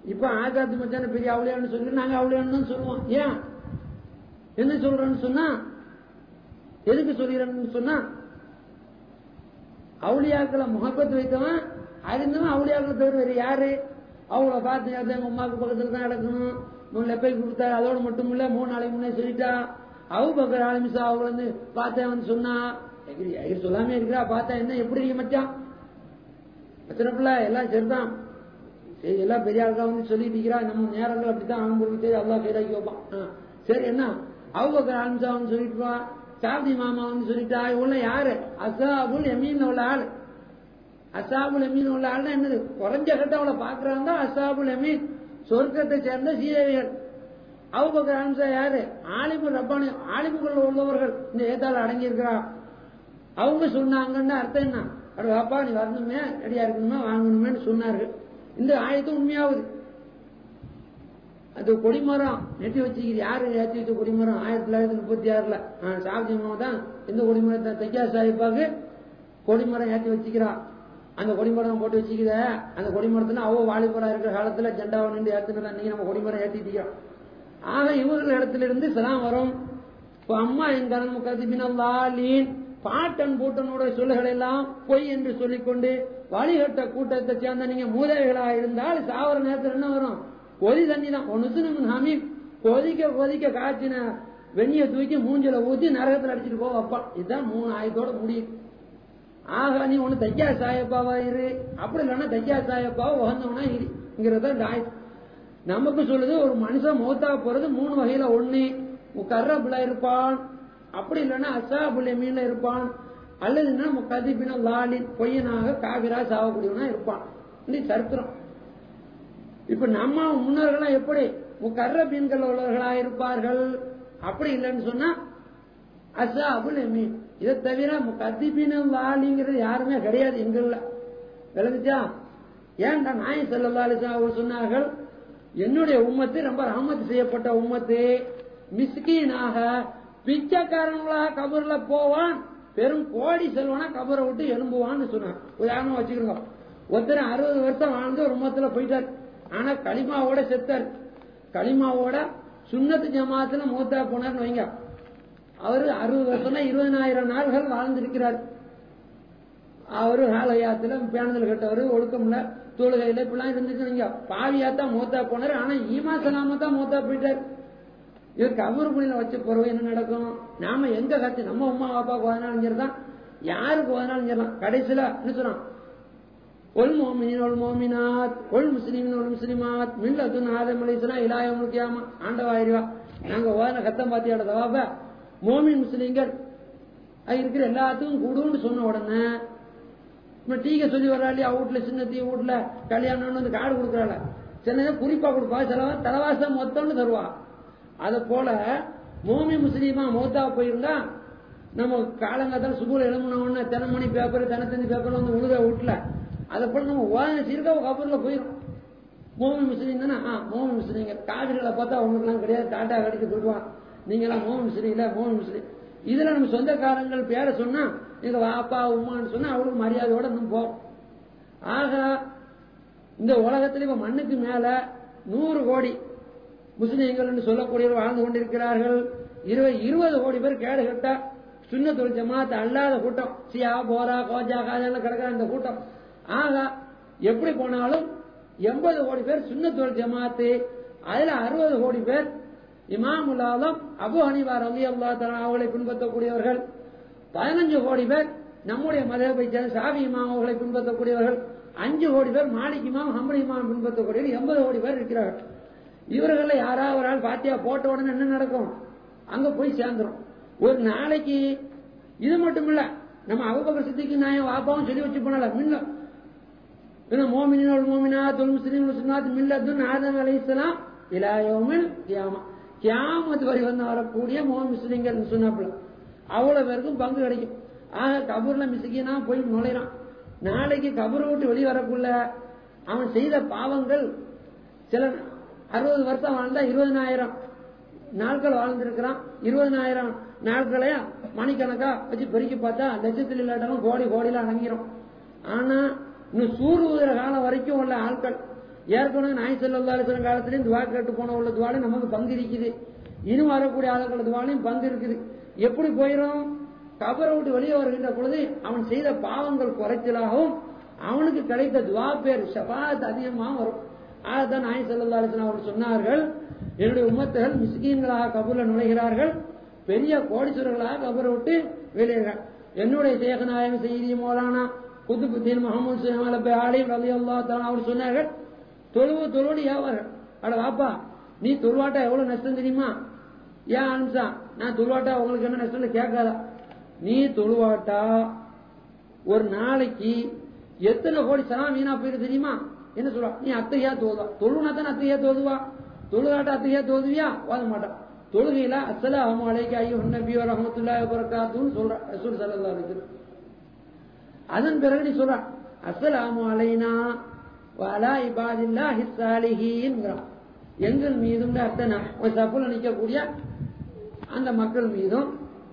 இப்ப ஆகாத்து மச்சான பெரிய அவளியான்னு சொல்லி நாங்க அவளியான்னு தான் சொல்லுவோம் ஏன் என்ன சொல்றேன்னு சொன்னா எதுக்கு சொல்லிடுறேன்னு சொன்னா அவுளியாக்களை முகப்பத்து வைத்தவன் அறிந்தவன் அவுளியாக்களை தவிர வேற யாரு அவங்கள பார்த்து அது எங்க உமாக்கு பக்கத்துல தான் நடக்கணும் மூணு லெப்பை கொடுத்தா அதோட மட்டும் இல்ல மூணு நாளைக்கு முன்னே சொல்லிட்டா அவு பக்கர் ஆரம்பிச்சா அவங்க வந்து பார்த்தேன் வந்து சொன்னா எகிரி எகிரி சொல்லாம இருக்கிறா பார்த்தா என்ன எப்படி இருக்கு மச்சான் எத்தனை பிள்ளை எல்லாம் சரிதான் சரி எல்லாம் பெரிய ஆளுக்கா வந்து சொல்லிட்டு இருக்கிறா நம்ம நேரங்கள் அப்படித்தான் அவன் பொருள் சரி அல்லா கைதாக்கி வைப்பான் ஆ, சரி என்ன அவுபக்கர் ஆரம்பிச்சா வந்து சொல்லிட்டு வா சாப்தி மாமா வந்து சொல்லிட்டா இவங்க யாரு அசாபுல் எமீன் உள்ள ஆளு அசாபுல் எமீன் உள்ள ஆள்னா என்னது குறைஞ்ச கட்ட அவளை பாக்குறாங்க அசாபுல் எமீன் சொர்க்கத்தை சேர்ந்த சீதவிகள் அவுபக்கர் ஆரம்பிச்சா யாரு ஆலிமுல் ரப்பானி ஆலிமுகள் உள்ளவர்கள் இந்த ஏத்தால அடங்கி இருக்கிறா அவங்க சொன்னாங்கன்னு அர்த்தம் என்ன அட வாப்பா நீ வரணுமே ரெடியா இருக்கணுமே வாங்கணுமேன்னு சொன்னார்கள் இந்த ஆயத்தும் உண்மையாவது அது கொடிமரம் நெட்டி வச்சுக்கிது யாரு ஏற்றி வச்ச கொடிமரம் ஆயிரத்தி தொள்ளாயிரத்தி முப்பத்தி ஆறுல சாப்தி மாமா தான் இந்த கொடிமரத்தை தைக்கா சாஹிப்பாக்கு கொடிமரம் ஏற்றி வச்சுக்கிறான் அந்த கொடிமரம் போட்டு வச்சுக்கித அந்த கொடிமரத்துல அவ வாலிபரா இருக்கிற காலத்துல ஜெண்டாவை நின்று ஏத்துனா இன்னைக்கு நம்ம கொடிமரம் ஏற்றிக்கிறோம் ஆக இவர்கள் இடத்துல இருந்து சலாம் வரும் இப்ப அம்மா என் கடன் முகதிபினல்லாலீன் பாட்டன் பூட்டனோட சொல்லுகள் எல்லாம் பொய் என்று சொல்லிக்கொண்டு வழிகட்ட கூட்டத்தை சேர்ந்த நீங்க மூதேவிகளா இருந்தால் சாவர நேரத்தில் என்ன வரும் கொதி தண்ணி தான் ஒன்னு ஹமீம் கொதிக்க கொதிக்க காய்ச்சின வெண்ணிய தூக்கி மூஞ்சில ஊத்தி நரகத்தில் அடிச்சிட்டு போ வைப்பான் இதுதான் மூணு ஆயத்தோட முடியுது ஆக நீ ஒண்ணு தையா சாயப்பாவா இரு அப்படி இல்லைன்னா தையா சாயப்பாவா உகந்தவனா இருங்கிறத இந்த ஆயத்து நமக்கு சொல்லுது ஒரு மனுஷன் மௌத்தா போறது மூணு வகையில ஒண்ணு கர்ரபுல இருப்பான் அப்படி இல்லைன்னா அசாபுல மீன்ல இருப்பான் அல்லதுன்னா முக்கதிபின லாலின் பொய்யனாக காவிரா சாவக்கூடியவனா இருப்பான் இது சரித்திரம் இப்ப நம்ம முன்னோர்கள்லாம் எப்படி முக்கர்ற மீன்கள் உள்ளவர்களா இருப்பார்கள் அப்படி இல்லைன்னு சொன்னா அசாபுல் மீன் இதை தவிர முக்கதிபின லாலிங்கிறது யாருமே கிடையாது எங்கள்ல விளங்குச்சா ஏன்டா நாய் செல்லல்லா அவர் சொன்னார்கள் என்னுடைய உம்மத்து ரொம்ப ரஹமத்து செய்யப்பட்ட உம்மத்து மிஸ்கீனாக பிச்சைக்காரங்களாக கபூர்ல போவான் பெரும் கோடி செல்வனா கபரை விட்டு எலும்புவான்னு சொன்னான் உதாரணம் வச்சுக்கிறோங்க ஒருத்தர் அறுபது வருஷம் வாழ்ந்து ஒரு உம்மத்துல போயிட்டார் ஆனா களிமாவோட செத்தார் களிமாவோட சுண்ணத்து ஜமாத்துல மூத்தா போனார்னு வைங்க அவரு அறுபது வருஷம்னா இருபதனாயிரம் நாள்கள் வாழ்ந்திருக்கிறார் அவரு ஹாலயாத்துல பேனதல் கட்டவர் ஒழுக்கம்ல தொழுகையில இப்படிலாம் இருந்துச்சு நீங்க பாவியாத்தான் மூத்தா போனாரு ஆனா ஈமா சலாம தான் மூத்தா போயிட்டார் இவர் கபூர் புனில வச்ச பிறகு என்ன நடக்கும் நாம எங்க கத்து நம்ம அம்மா அப்பாவுக்கு பதினாலும் சரிதான் யாருக்கு பதினாலும் சரிதான் கடைசியில என்ன சொன்னான் ஒல் மோமினின் ஒல் மோமினாத் ஒல் முஸ்லிமின் ஒல் முஸ்லிமாத் மில்லத்துன் ஆதம் அலிஸ்லாம் இலாயம் முக்கியமா ஆண்டவாயிருவா நாங்க ஓதன கத்தம் பாத்தியோட தவாப மோமின் முஸ்லிம்கள் அது இருக்கிற எல்லாத்துக்கும் கூடுன்னு சொன்ன உடனே இப்ப டீக்க சொல்லி வர்றா இல்லையா வீட்டுல சின்னத்தி வீட்டுல கல்யாணம்னு வந்து கார்டு கொடுக்குறாள் சில குறிப்பா கொடுப்பா சில தலைவாசம் மொத்தம்னு தருவா அத போல மோமி முஸ்லீமா மௌத்தா போயிருந்தா நம்ம காலங்காத்தால சுபூர் எழுமன உடனே தினமணி பேப்பர் தினத்தந்தி பேப்பர் வந்து உழுத வீட்டுல அதை போல நம்ம ஓதன சீர்கா கபூர்ல போயிடும் மோமி முஸ்லீம் தானே ஆ மோமி முஸ்லீங்க காவிரிகளை பார்த்தா அவங்களுக்குலாம் கிடையாது டாட்டா கடிக்க சொல்லுவான் நீங்களாம் மோமி முஸ்லீம் இல்ல மோமி முஸ்லீம் இதுல நம்ம சொந்தக்காரங்கள் பேரை சொன்னா எங்க வாப்பா உமான்னு சொன்னா அவளுக்கு மரியாதையோட நம்ம போவோம் ஆக இந்த உலகத்துல இப்ப மண்ணுக்கு மேல நூறு கோடி முஸ்லீம்கள் சொல்லக்கூடியவர் வாழ்ந்து கொண்டிருக்கிறார்கள் இருபது இருபது கோடி பேர் கேடு கட்ட சுண்ணத்துல் ஜமாத் அல்லாத கூட்டம் சியா போரா கோஜா காஜான்னு கிடக்கிற அந்த கூட்டம் ஆக எப்படி போனாலும் எண்பது கோடி பேர் சுண்ணத்துல் ஜமாத்து அதுல அறுபது கோடி பேர் இமாமுல் ஆலம் அபு ஹனிவா ரலி அல்லா அவர்களை பின்பற்றக்கூடியவர்கள் பதினஞ்சு கோடி பேர் நம்முடைய மதபை சேர்ந்த சாவி இமாம் அவர்களை பின்பற்றக்கூடியவர்கள் அஞ்சு கோடி பேர் மாலிக் இமாம் ஹம்பல் இமாம் பின்பற்றக்கூடியவர்கள் எண்பது கோடி பேர் இருக்கிறார்கள் இவர்களை யாராவது ஒரு ஆள் பாத்தியா போட்ட உடனே என்ன நடக்கும் அங்க போய் சேர்ந்துரும் ஒரு நாளைக்கு இது மட்டும் இல்ல நம்ம அபுபக்கர் சித்திக்கு நான் வாப்பாவும் சொல்லி வச்சு போனால மின்ன மோமினின் மோமினா தொல் முஸ்லீம் முஸ்லிமாத் மில்லத்துன் ஆதம் அலைஹிஸ்ஸலாம் இலா யௌமில் கியாமா கியாமத் வரை வந்து வரக்கூடிய மோ முஸ்லிம்கள் சொன்னாப்புல அவ்வளவு பேருக்கும் பங்கு கிடைக்கும் ஆக கபூர்ல மிசுக்கினா போய் நுழைறான் நாளைக்கு கபூரை விட்டு வெளியே வரக்குள்ள அவன் செய்த பாவங்கள் சில அறுபது வருஷம் வாழ்ந்தா இருபதனாயிரம் நாட்கள் வாழ்ந்திருக்கிறான் இருபதனாயிரம் நாட்களையும் மணிக்கணக்கா வச்சு பெருக்கி பார்த்தா லட்சத்தில் இல்லாட்டாலும் கோடி கோடியில அடங்கிரும் ஆனா இன்னும் சூடு ஊதுற காலம் வரைக்கும் உள்ள ஆட்கள் ஏற்கனவே நாய் செல்லா அலிஸ்லாம் காலத்திலையும் துவா கேட்டு போன உள்ள துவாலையும் நமக்கு பங்கு இருக்குது இன்னும் வரக்கூடிய ஆளுகளோட துவாலையும் பங்கு இருக்குது எப்படி போயிடும் கபரை விட்டு வெளியே வருகின்ற பொழுது அவன் செய்த பாவங்கள் குறைச்சலாகவும் அவனுக்கு கிடைத்த துவா பேர் ஷபாத் அதிகமாக வரும் அதான் நாய் செல்லா அலிஸ்லாம் அவர்கள் சொன்னார்கள் என்னுடைய உம்மத்துகள் மிஸ்கீன்களாக கபூர்ல நுழைகிறார்கள் பெரிய கோடீஸ்வரர்களாக கபரை விட்டு வெளியேறார் என்னுடைய சேகநாயகம் செய்தி மோலானா குத்துபுத்தீன் முகமது சுஹாலப்பை ஆலி ரவி அல்லா அவர் சொன்னார்கள் தொழுவு தொழுவடி ஏவார்கள் அட வாப்பா நீ தொழுவாட்டா எவ்வளவு நஷ்டம் தெரியுமா ஏன் அனுசா நான் தொழுவாட்டா உங்களுக்கு என்ன நஷ்டம் கேட்காத நீ தொழுவாட்டா ஒரு நாளைக்கு எத்தனை கோடி சலாம் வீணா போயிரு தெரியுமா என்ன சொல்றா நீ அத்தையா தோதுவா தொழுனா தானே அத்தையா தோதுவா தொழுகாட்ட அத்தையா தோதுவியா வாத மாட்டான் தொழுகையில அஸ்ஸலாமு அலைக்கு ஐயோ நபி ரஹமத்துல்லாஹி வரகாத்துன்னு சொல்ற ரசூல் ஸல்லல்லாஹு அலைஹி வஸல்லம் அதன் பிறகு நீ சொல்ற அஸ்ஸலாமு அலைனா வலா இபாதில்லாஹி ஸாலிஹீன்ங்கறான் எங்கள் மீதும் அர்த்தனா ஒரு சப்புல நிக்கக்கூடிய அந்த மக்கள் மீதும்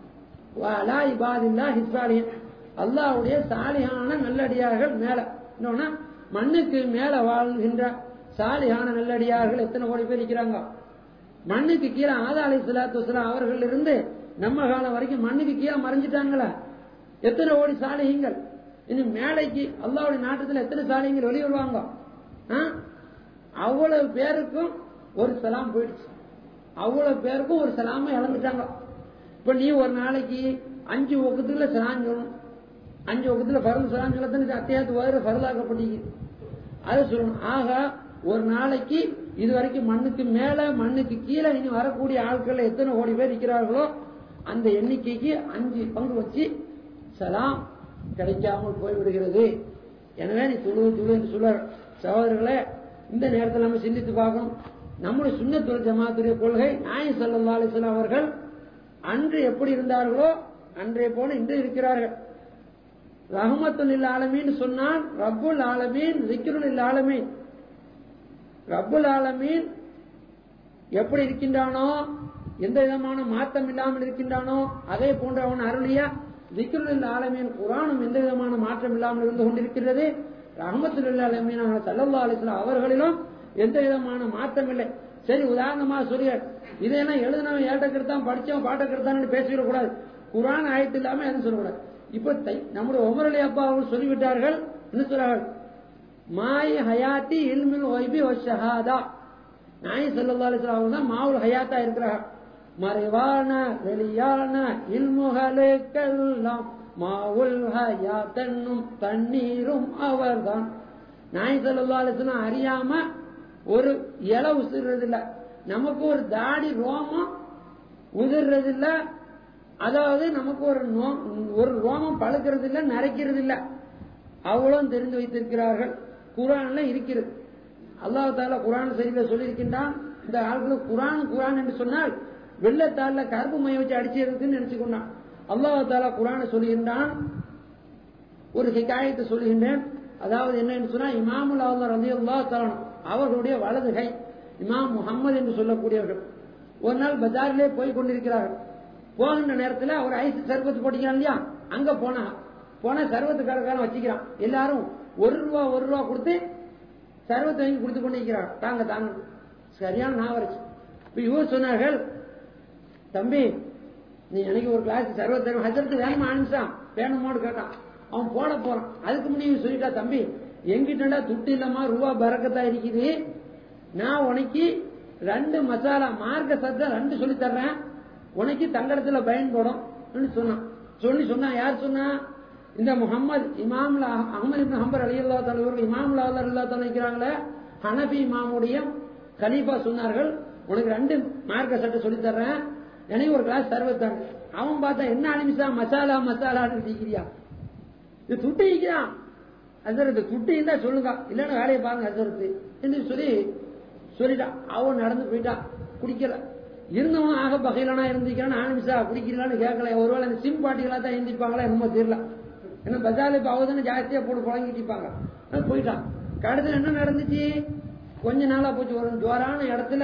வலா இபாதில்லாஹி ஸாலிஹீன் அல்லாஹ்வுடைய சாலிஹான நல்லடியார்கள் மேல இன்னொன்னா மண்ணுக்கு மேல வாழ்கின்ற சாலிஹான நல்லடியார்கள் எத்தனை கோடி பேர் இருக்கிறாங்க மண்ணுக்கு கீழே ஆதா அலி சலாத்து வசலாம் அவர்கள் இருந்து நம்ம காலம் வரைக்கும் மண்ணுக்கு கீழே மறைஞ்சிட்டாங்களா எத்தனை கோடி சாலிகங்கள் இன்னும் மேலைக்கு அல்லாவுடைய நாட்டத்தில் எத்தனை சாலிகங்கள் வெளியே வருவாங்க ஆ? அவ்வளவு பேருக்கும் ஒரு சலாம் போயிடுச்சு அவ்வளவு பேருக்கும் ஒரு சலாம இழந்துட்டாங்க இப்ப நீ ஒரு நாளைக்கு அஞ்சு ஒக்கத்துல சலாம் சொல்லணும் அஞ்சு ஒக்கத்துல பருந்து சலாம் சொல்லத்தான் அத்தியாயத்து வயிறு பருதாக்கப்பட்டீங்க அதை சொல்லணும் ஆக ஒரு நாளைக்கு இது வரைக்கும் மண்ணுக்கு மேல மண்ணுக்கு கீழே இனி வரக்கூடிய ஆட்கள் எத்தனை கோடி பேர் இருக்கிறார்களோ அந்த எண்ணிக்கைக்கு அஞ்சு பங்கு வச்சு சலாம் கிடைக்காமல் போய்விடுகிறது எனவே நீ துளு துளு என்று சொல்ல சகோதரர்களே இந்த நேரத்தில் நம்ம சிந்தித்து பார்க்கணும் நம்முடைய சுண்ணத்துல் ஜமாத்துடைய கொள்கை நாய் சல்லா அலிஸ்லாம் அவர்கள் அன்று எப்படி இருந்தார்களோ அன்றைய போல இன்று இருக்கிறார்கள் ரஹமத்துல் ஆலமீன் சொன்னால் ரப்புல் ஆலமீன் ஜிக்ருல் ஆலமீன் ரப்புல் ஆலமீன் எப்படி இருக்கின்றானோ எந்த விதமான மாற்றம் இல்லாமல் இருக்கின்றானோ அதே போன்ற அவன் அருளிய திக்ருல் ஆலமீன் குரானும் எந்த விதமான மாற்றம் இல்லாமல் இருந்து கொண்டிருக்கிறது ரஹமத்துல் ஆலமீன் சல்லல்லா அலிஸ்லாம் அவர்களிலும் எந்த விதமான மாற்றம் இல்லை சரி உதாரணமா சொல்லிய இதையெல்லாம் எழுதினவன் ஏட்டக்கருத்தான் படிச்சவன் பாட்டக்கருத்தான் பேசிவிடக் கூடாது குரான் ஆயத்து இல்லாம எதுவும் சொல்லக்கூடாது இப்ப தை- நம்முடைய உமரலி அப்பா அவர்கள் சொல்லிவிட்டார்கள் என்ன சொல்றார்கள் மாய் ஹயாத்தி இல்மில் ஒய்பி ஷஹாதா நாய் சல்லா அலிஸ்லாம் அவங்க தான் மாவுல் ஹயாத்தா இருக்கிறார் மறைவான வெளியான இல்முகளுக்கெல்லாம் மாவுல் ஹயாத்தன்னும் தண்ணீரும் அவர்தான் நாய் சல்லா அலிஸ்லாம் அறியாம ஒரு இலை உசிறது இல்ல நமக்கு ஒரு தாடி ரோமம் உதிர்றது இல்ல அதாவது நமக்கு ஒரு நோ- ஒரு ரோமம் பழுக்கிறது இல்ல நரைக்கிறது இல்ல அவ்வளவு தெரிந்து வைத்திருக்கிறார்கள் குரான்ல இருக்கிறது அல்லாஹ் தாலா குரான் சரியில சொல்லியிருக்கின்றான் இந்த ஆட்களுக்கு குரான் குரான் என்று சொன்னால் வெள்ளத்தாள்ல கருப்பு மைய வச்சு அடிச்சிருக்குன்னு நினைச்சுக்கொண்டான் அல்லாஹ் தாலா குரான் சொல்லுகின்றான் ஒரு ஹிகாயத்தை சொல்லுகின்றேன் அதாவது என்ன என்று சொன்னா இமாமுல் அல்லா ரதி அல்லா அவர்களுடைய வலது கை இமாம் முகம்மது என்று சொல்லக்கூடியவர்கள் ஒரு நாள் பஜாரிலே போய் கொண்டிருக்கிறார்கள் போகின்ற நேரத்தில் அவர் ஐஸ் சர்பத்து போட்டிக்கிறான் இல்லையா அங்க போனா போனா சர்வத்து கடைக்காரன் வச்சுக்கிறான் எல்லாரும் ஒரு ரூபா ஒரு ரூபா கொடுத்து சர்வத்தை வாங்கி கொடுத்து கொண்டிருக்கிறார் தாங்க தாங்க சரியான நான் வரைச்சு இப்ப இவர் சொன்னார்கள் தம்பி நீ எனக்கு ஒரு கிளாஸ் சர்வத் தரும் ஹசரத்து வேணுமா அனுப்பிச்சான் வேணுமோடு கேட்டான் அவன் போட போறான் அதுக்கு முன்னாடி சொல்லிட்டா தம்பி எங்கிட்டடா துட்டு இல்லாம ரூபா பறக்கத்தா இருக்குது நான் உனக்கு ரெண்டு மசாலா மார்க்க சத்தம் ரெண்டு சொல்லி தர்றேன் உனக்கு தங்கடத்துல பயன்படும் சொன்னான் சொல்லி சொன்னா யார் சொன்னா இந்த முகமது இமாம்ல அகமது இப்னு ஹம்பர் அலி அல்லா தலைவர்கள் இமாம்ல அல்லா தலை இருக்கிறாங்களே ஹனபி இமாமுடைய கலீஃபா சொன்னார்கள் உனக்கு ரெண்டு மார்க்க சட்டை சொல்லி தர்றேன் எனக்கு ஒரு கிளாஸ் சர்வத்தாங்க அவன் பார்த்தா என்ன அனுப்பிச்சா மசாலா மசாலான்னு இருக்கிறியா இது துட்டு இருக்கிறான் அசரத்து துட்டு இருந்தா சொல்லுங்க இல்லைன்னா வேலையை பாருங்க அசரத்து என்று சொல்லி சொல்லிட்டான் அவன் நடந்து போயிட்டான் குடிக்கல இருந்தவன் ஆக பகையிலனா இருந்திருக்கான் ஆரம்பிச்சா குடிக்கலான்னு கேட்கல ஒருவேளை இந்த சிம் பாட்டிகளா தான் எந்திப்பாங்களா என்னமோ தெரியல ஏன்னா பஜார்ல இப்ப அவதானே ஜாஸ்தியா போட்டு புழங்கிட்டு இருப்பாங்க ஆனா போயிட்டான் கடைசியில் என்ன நடந்துச்சு கொஞ்ச நாளா போச்சு ஒரு ஜோரான இடத்துல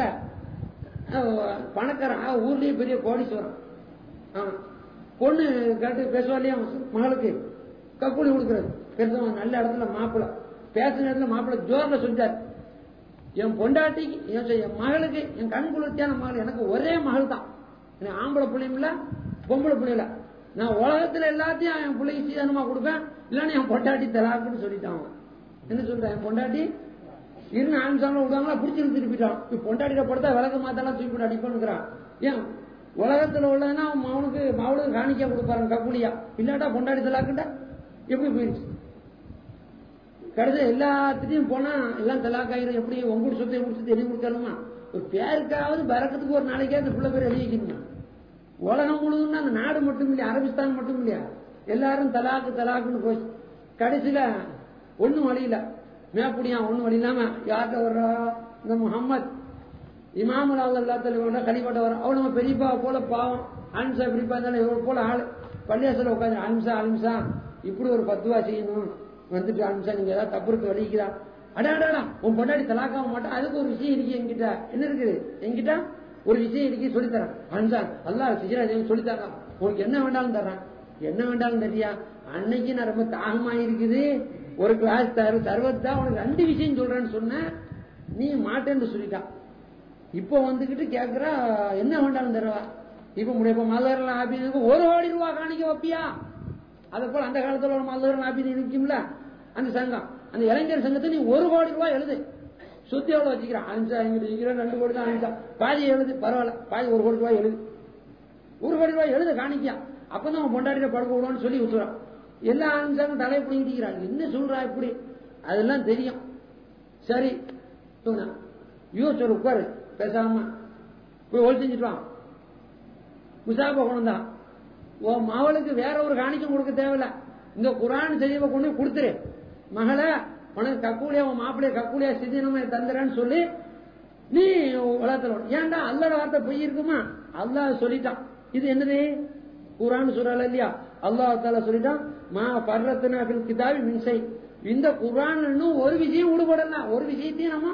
அஹ், பணக்காரன் அஹ், ஊர்லயே பெரிய கோடீஸ்வரன் ஆமா. பொண்ணு கேட்டு பேசுவா இல்லையா மகளுக்கு கக்கூலி கொடுக்கறது பெருசவன் நல்ல இடத்துல மாப்பிள்ள பேசுற இடத்துல மாப்பிள்ள ஜோர்ல சொல்லிட்டார் என் பொண்டாட்டிக்கு என் என் மகளுக்கு என் கண் குளிர்ச்சியான மகள் எனக்கு ஒரே மகள் தான் எனக்கு ஆம்பளை பிள்ளையும் இல்ல பொம்பளை பிள்ளையும் இல்ல நான் உலகத்துல எல்லாத்தையும் என் பிள்ளைக்கு சீதனமா கொடுப்பேன் இல்லைன்னா என் பொண்டாட்டி தலாக்குன்னு சொல்லிட்டான் அவன். என்ன சொல்றேன் என் பொண்டாட்டி இருந்து ஆரம்பிச்சாலும் விடுவாங்களா பிடிச்சி திருப்பிட்டான் இப்ப பொண்டாட்டிட படுத்தா விளக்கு மாத்தெல்லாம் தூக்கி போட்டு அடிப்பானுங்கிறான் ஏன் உலகத்துல உள்ளதுன்னா அவன் மவனுக்கு மவனுக்கு காணிக்க கொடுப்பாரு கப்புலியா இல்லாட்டா பொண்டாட்டி தலாக்குண்டா எப்படி போயிருச்சு கடைசி எல்லாத்துட்டையும் போனா எல்லாம் தலாக்காயிரம் எப்படி உங்கூட சொத்தை முடிச்சு எழுதி கொடுக்கணுமா ஒரு பேருக்காவது பறக்கத்துக்கு ஒரு நாளைக்காவது புள்ள பேர் எழுதி வைக்கணுமா உலகம் முழுதும் அந்த நாடு மட்டும் இல்லையா அரபிஸ்தான் மட்டும் இல்லையா எல்லாரும் தலாக்கு தலாக்குன்னு போச்சு கடைசியில ஒண்ணும் வழி இல்ல மேப்புடியா ஒண்ணும் வழி இல்லாம யார்கிட்ட வர்றா இந்த முகம்மது இமாமுல் அல்லா தலைவரோட கழிப்பட்ட வர அவள் நம்ம பெரியப்பா போல பாவம் அலிம்சா பெரியப்பா இருந்தாலும் இவள் போல ஆளு பள்ளியாசல உட்காந்து அலிம்சா அலிம்சா இப்படி ஒரு பத்துவா செய்யணும் வந்துட்டு அலிம்சா நீங்க ஏதாவது தப்பு இருக்கு வலிக்கிறா அடா அடாடா உன் பொண்டாடி தலாக்காக மாட்டா அதுக்கு ஒரு விஷயம் இருக்கு என்கிட்ட என்ன இருக்குது என்கிட்ட ஒரு விஷயம் இருக்கு சொல்லித்தரேன் அலிம்சா அல்லா சிஜராஜன் சொல்லித்தரேன் உனக்கு என்ன வேண்டாலும் தர்றேன் என்ன வேண்டாலும் தெரியா அன்னைக்கு நான் ரொம்ப தாகமா இருக்குது ஒரு கிளாஸ் தரு சர்வத்தா உனக்கு ரெண்டு விஷயம் சொல்றேன்னு சொன்னேன் நீ மாட்டேன்னு சொல்லிட்டான் இப்போ வந்துகிட்டு கேக்குறா என்ன வேண்டாலும் தருவா இப்ப முடிய மலர்ல ஆபீஸுக்கு ஒரு கோடி ரூபா காணிக்க வைப்பியா அதை போல அந்த காலத்துல ஒரு மலர் ஆபீஸ் நிற்கும்ல அந்த சங்கம் அந்த இளைஞர் சங்கத்தை நீ ஒரு கோடி ரூபாய் எழுது சுத்தி எவ்வளவு வச்சுக்கிறான் அஞ்சா இங்கிட்டு வச்சுக்கிறேன் ரெண்டு கோடி தான் அஞ்சா பாதி எழுது பரவாயில்ல பாதி ஒரு கோடி ரூபாய் எழுது ஒரு கோடி ரூபாய் எழுத காணிக்கா அப்பதான் அவன் பொண்டாட்டிட படுக்க விடுவான்னு சொல்லி விட்டுறான் எல்லா அஞ்சாலும் தலையை பிடிக்கிறாங்க என்ன சொல்றா இப்படி அதெல்லாம் தெரியும் சரி சொன்னா யோசிச்சு உட்காரு பேசாம போய் ஒளி செஞ்சுட்டு முசாபா கொண்டு தான் உன் மகளுக்கு வேற ஒரு காணிக்கம் கொடுக்க தேவையில்ல இந்த குரான் தெளிவை கொண்டு போய் கொடுத்துரு மகளை உனக்கு கக்கூலியா உன் மாப்பிள்ளைய கக்கூலியா சிதினமா தந்துறேன்னு சொல்லி நீ உலகத்துல விடு. ஏன்டா அல்லாட வார்த்தை பொய் இருக்குமா அல்லாஹ் சொல்லிட்டான் இது என்னது குரான் சொல்றால இல்லையா அல்லாஹ் தால சொல்லிட்டான் மா பர்ரத்துனா ஃபில் கிதாபி மின்சை இந்த குரான் இன்னும் ஒரு விஷயம் விடுபடல ஒரு விஷயத்தையும் நம்ம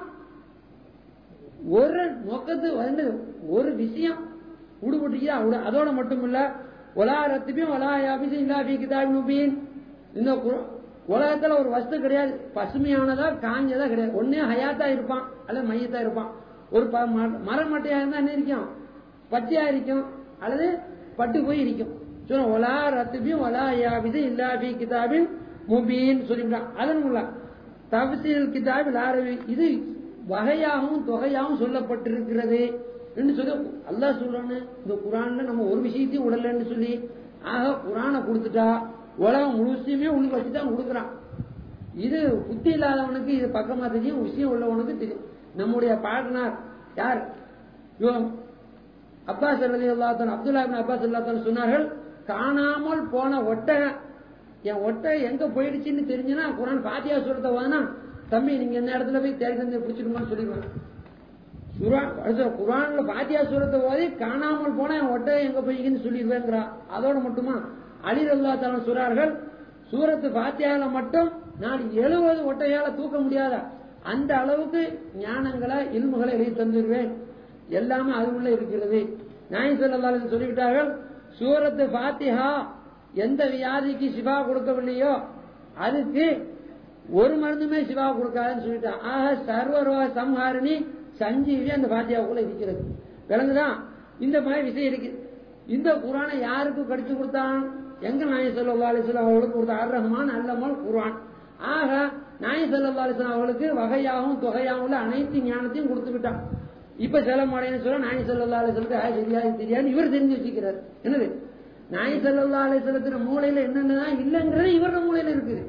ஒரு நோக்கத்து வந்து ஒரு விஷயம் விடுபட்டுச்சா விடு- அதோட மட்டும் இல்ல ஒலா ரத்திபியும் ஒலா யாபிசும் இல்லா பி கிதாபி நுபீன் இந்த குர- உலகத்துல ஒரு வஸ்து கிடையாது பசுமையானதா காஞ்சதா கிடையாது ஒன்னே ஹயாத்தா இருப்பான் அல்லது மையத்தா இருப்பான் ஒரு ப- ம- மரம் மட்டையா இருந்தா என்ன இருக்கும் பச்சையா இருக்கும் அல்லது பட்டு போய் இருக்கும் சொன்ன ஒலா ரத்திபியும் ஒலா யாபிது இல்லா பி கிதாபின் முபீன் சொல்லிவிட்டான் அதன் உள்ள தப்சீல் கிதாபில் ஆரவி இது வகையாகவும் தொகையாகவும் சொல்லப்பட்டிருக்கிறது என்று சொல்லி அல்லாஹ் சொல்றானு இந்த குரான்ல நம்ம ஒரு விஷயத்தையும் விடலன்னு சொல்லி ஆக குரானை கொடுத்துட்டா உலகம் முழுசுமே உள்ள வச்சுதான் கொடுக்குறான் இது புத்தி இல்லாதவனுக்கு இது பக்கமா தெரியும் விஷயம் உள்ளவனுக்கு தெரியும் நம்முடைய பாட்னார் யார் இவன் அப்பாஸ் அலி அல்லாத்தன் அப்துல்லா இப்னு அப்பாஸ் அல்லாத்தன் சொன்னார்கள் காணாமல் போன ஒட்டகம் என் ஒட்டை எங்க போயிடுச்சுன்னு தெரிஞ்சுன்னா குரான் பாத்தியா சொல்றத வானா தம்பி நீங்க என்ன இடத்துல போய் தேடி தந்து பிடிச்சிருமான்னு சொல்லிடுவேன் குரான் அடுத்து குரான்ல பாத்தியா சூரத்தை ஓதி காணாமல் போனா என் ஒட்டகம் எங்க போய்க்குன்னு சொல்லிடுவேங்கிறான் அதோட மட்டுமா அலி அல்லா தலன் சொல்றார்கள் சூரத்து பாத்தியால மட்டும் நான் எழுபது ஒட்டையால தூக்க முடியாத அந்த அளவுக்கு ஞானங்களை இல்முகளை எழுதி தந்துடுவேன் எல்லாமே அது உள்ள இருக்கிறது நாயன் சொல்லலாம் சொல்லிவிட்டார்கள் சூரத்து பாத்திஹா எந்த வியாதிக்கு சிவா கொடுக்கவில்லையோ அதுக்கு ஒரு மருந்துமே சிவா கொடுக்காதுன்னு சொல்லிட்டான் ஆக சர்வரோக சம்ஹாரிணி சஞ்சீவி அந்த பாத்தியாவுக்குள்ள இருக்கிறது விளங்குதான் இந்த மாதிரி விஷயம் இருக்கு இந்த குரானை யாருக்கு கடிச்சு கொடுத்தான் எங்க நாய சொல்லா அலிஸ்லாம் அவர்களுக்கு கொடுத்த அர் ரஹ்மான் அல்லமல் குரான் ஆக நாய சொல்லா அலிஸ்லாம் அவர்களுக்கு வகையாகவும் தொகையாகவும் உள்ள அனைத்து ஞானத்தையும் கொடுத்து விட்டான் இப்ப சில மாடையன்னு சொல்ல நாய சொல்லா அலிஸ்லத்துக்கு ஆ, தெரியாது தெரியாது இவர் தெரிஞ்சு வச்சுக்கிறார் என்னது நாய சொல்லா அலிஸ்லத்தின மூளையில என்னென்னதான் இல்லைங்கிறது இவரோட மூளையில இருக்குது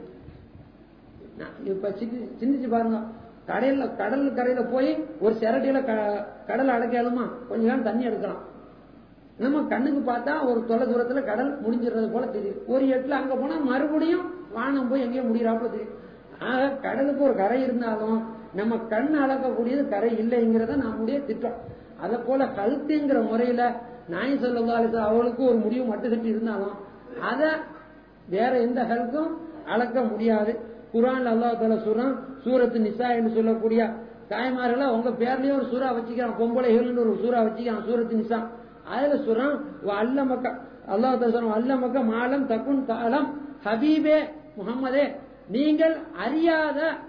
நான் இப்ப சிந்தி- சிந்திச்சு பாருங்க கடையில கடல் கரையில போய் ஒரு சிரட்டையில க- கடல் அடைக்கலுமா கொஞ்ச நேரம் தண்ணி எடுக்கலாம் நம்ம கண்ணுக்கு பார்த்தா ஒரு தொலை தூரத்துல கடல் முடிஞ்சிடுறது போல தெரியும் ஒரு எட்டுல அங்க போனா மறுபடியும் வானம் போய் எங்கேயோ முடியறாப்புல தெரியும் ஆக கடலுக்கு ஒரு கரை இருந்தாலும் நம்ம கண் அளக்கக்கூடியது கரை இல்லைங்கிறத நம்முடைய திட்டம் அத போல கழுத்துங்கிற முறையில நாய் சொல்லி அவளுக்கு ஒரு முடிவு மட்டும் கட்டி இருந்தாலும் அத வேற எந்த ஹெல்க்கும் அளக்க முடியாது குரான் அல்லாஹ் தால சொல்றான் சூரத்து நிசா என்று சொல்லக்கூடிய தாய்மார்கள உங்க பேர்லயே ஒரு சூறா வச்சுக்கிறான் பொம்பளைகள் ஒரு சூறா வச்சுக்கிறான் சூரத்து நிசா அதுல சொல்றான் அல்ல மக்கா அல்லாஹ் தாலா சொல்றான் அல்ல மக்கா மாலம் தக்குன் தாளம் ஹபீபே முகம்மதே நீங்கள் அறியாத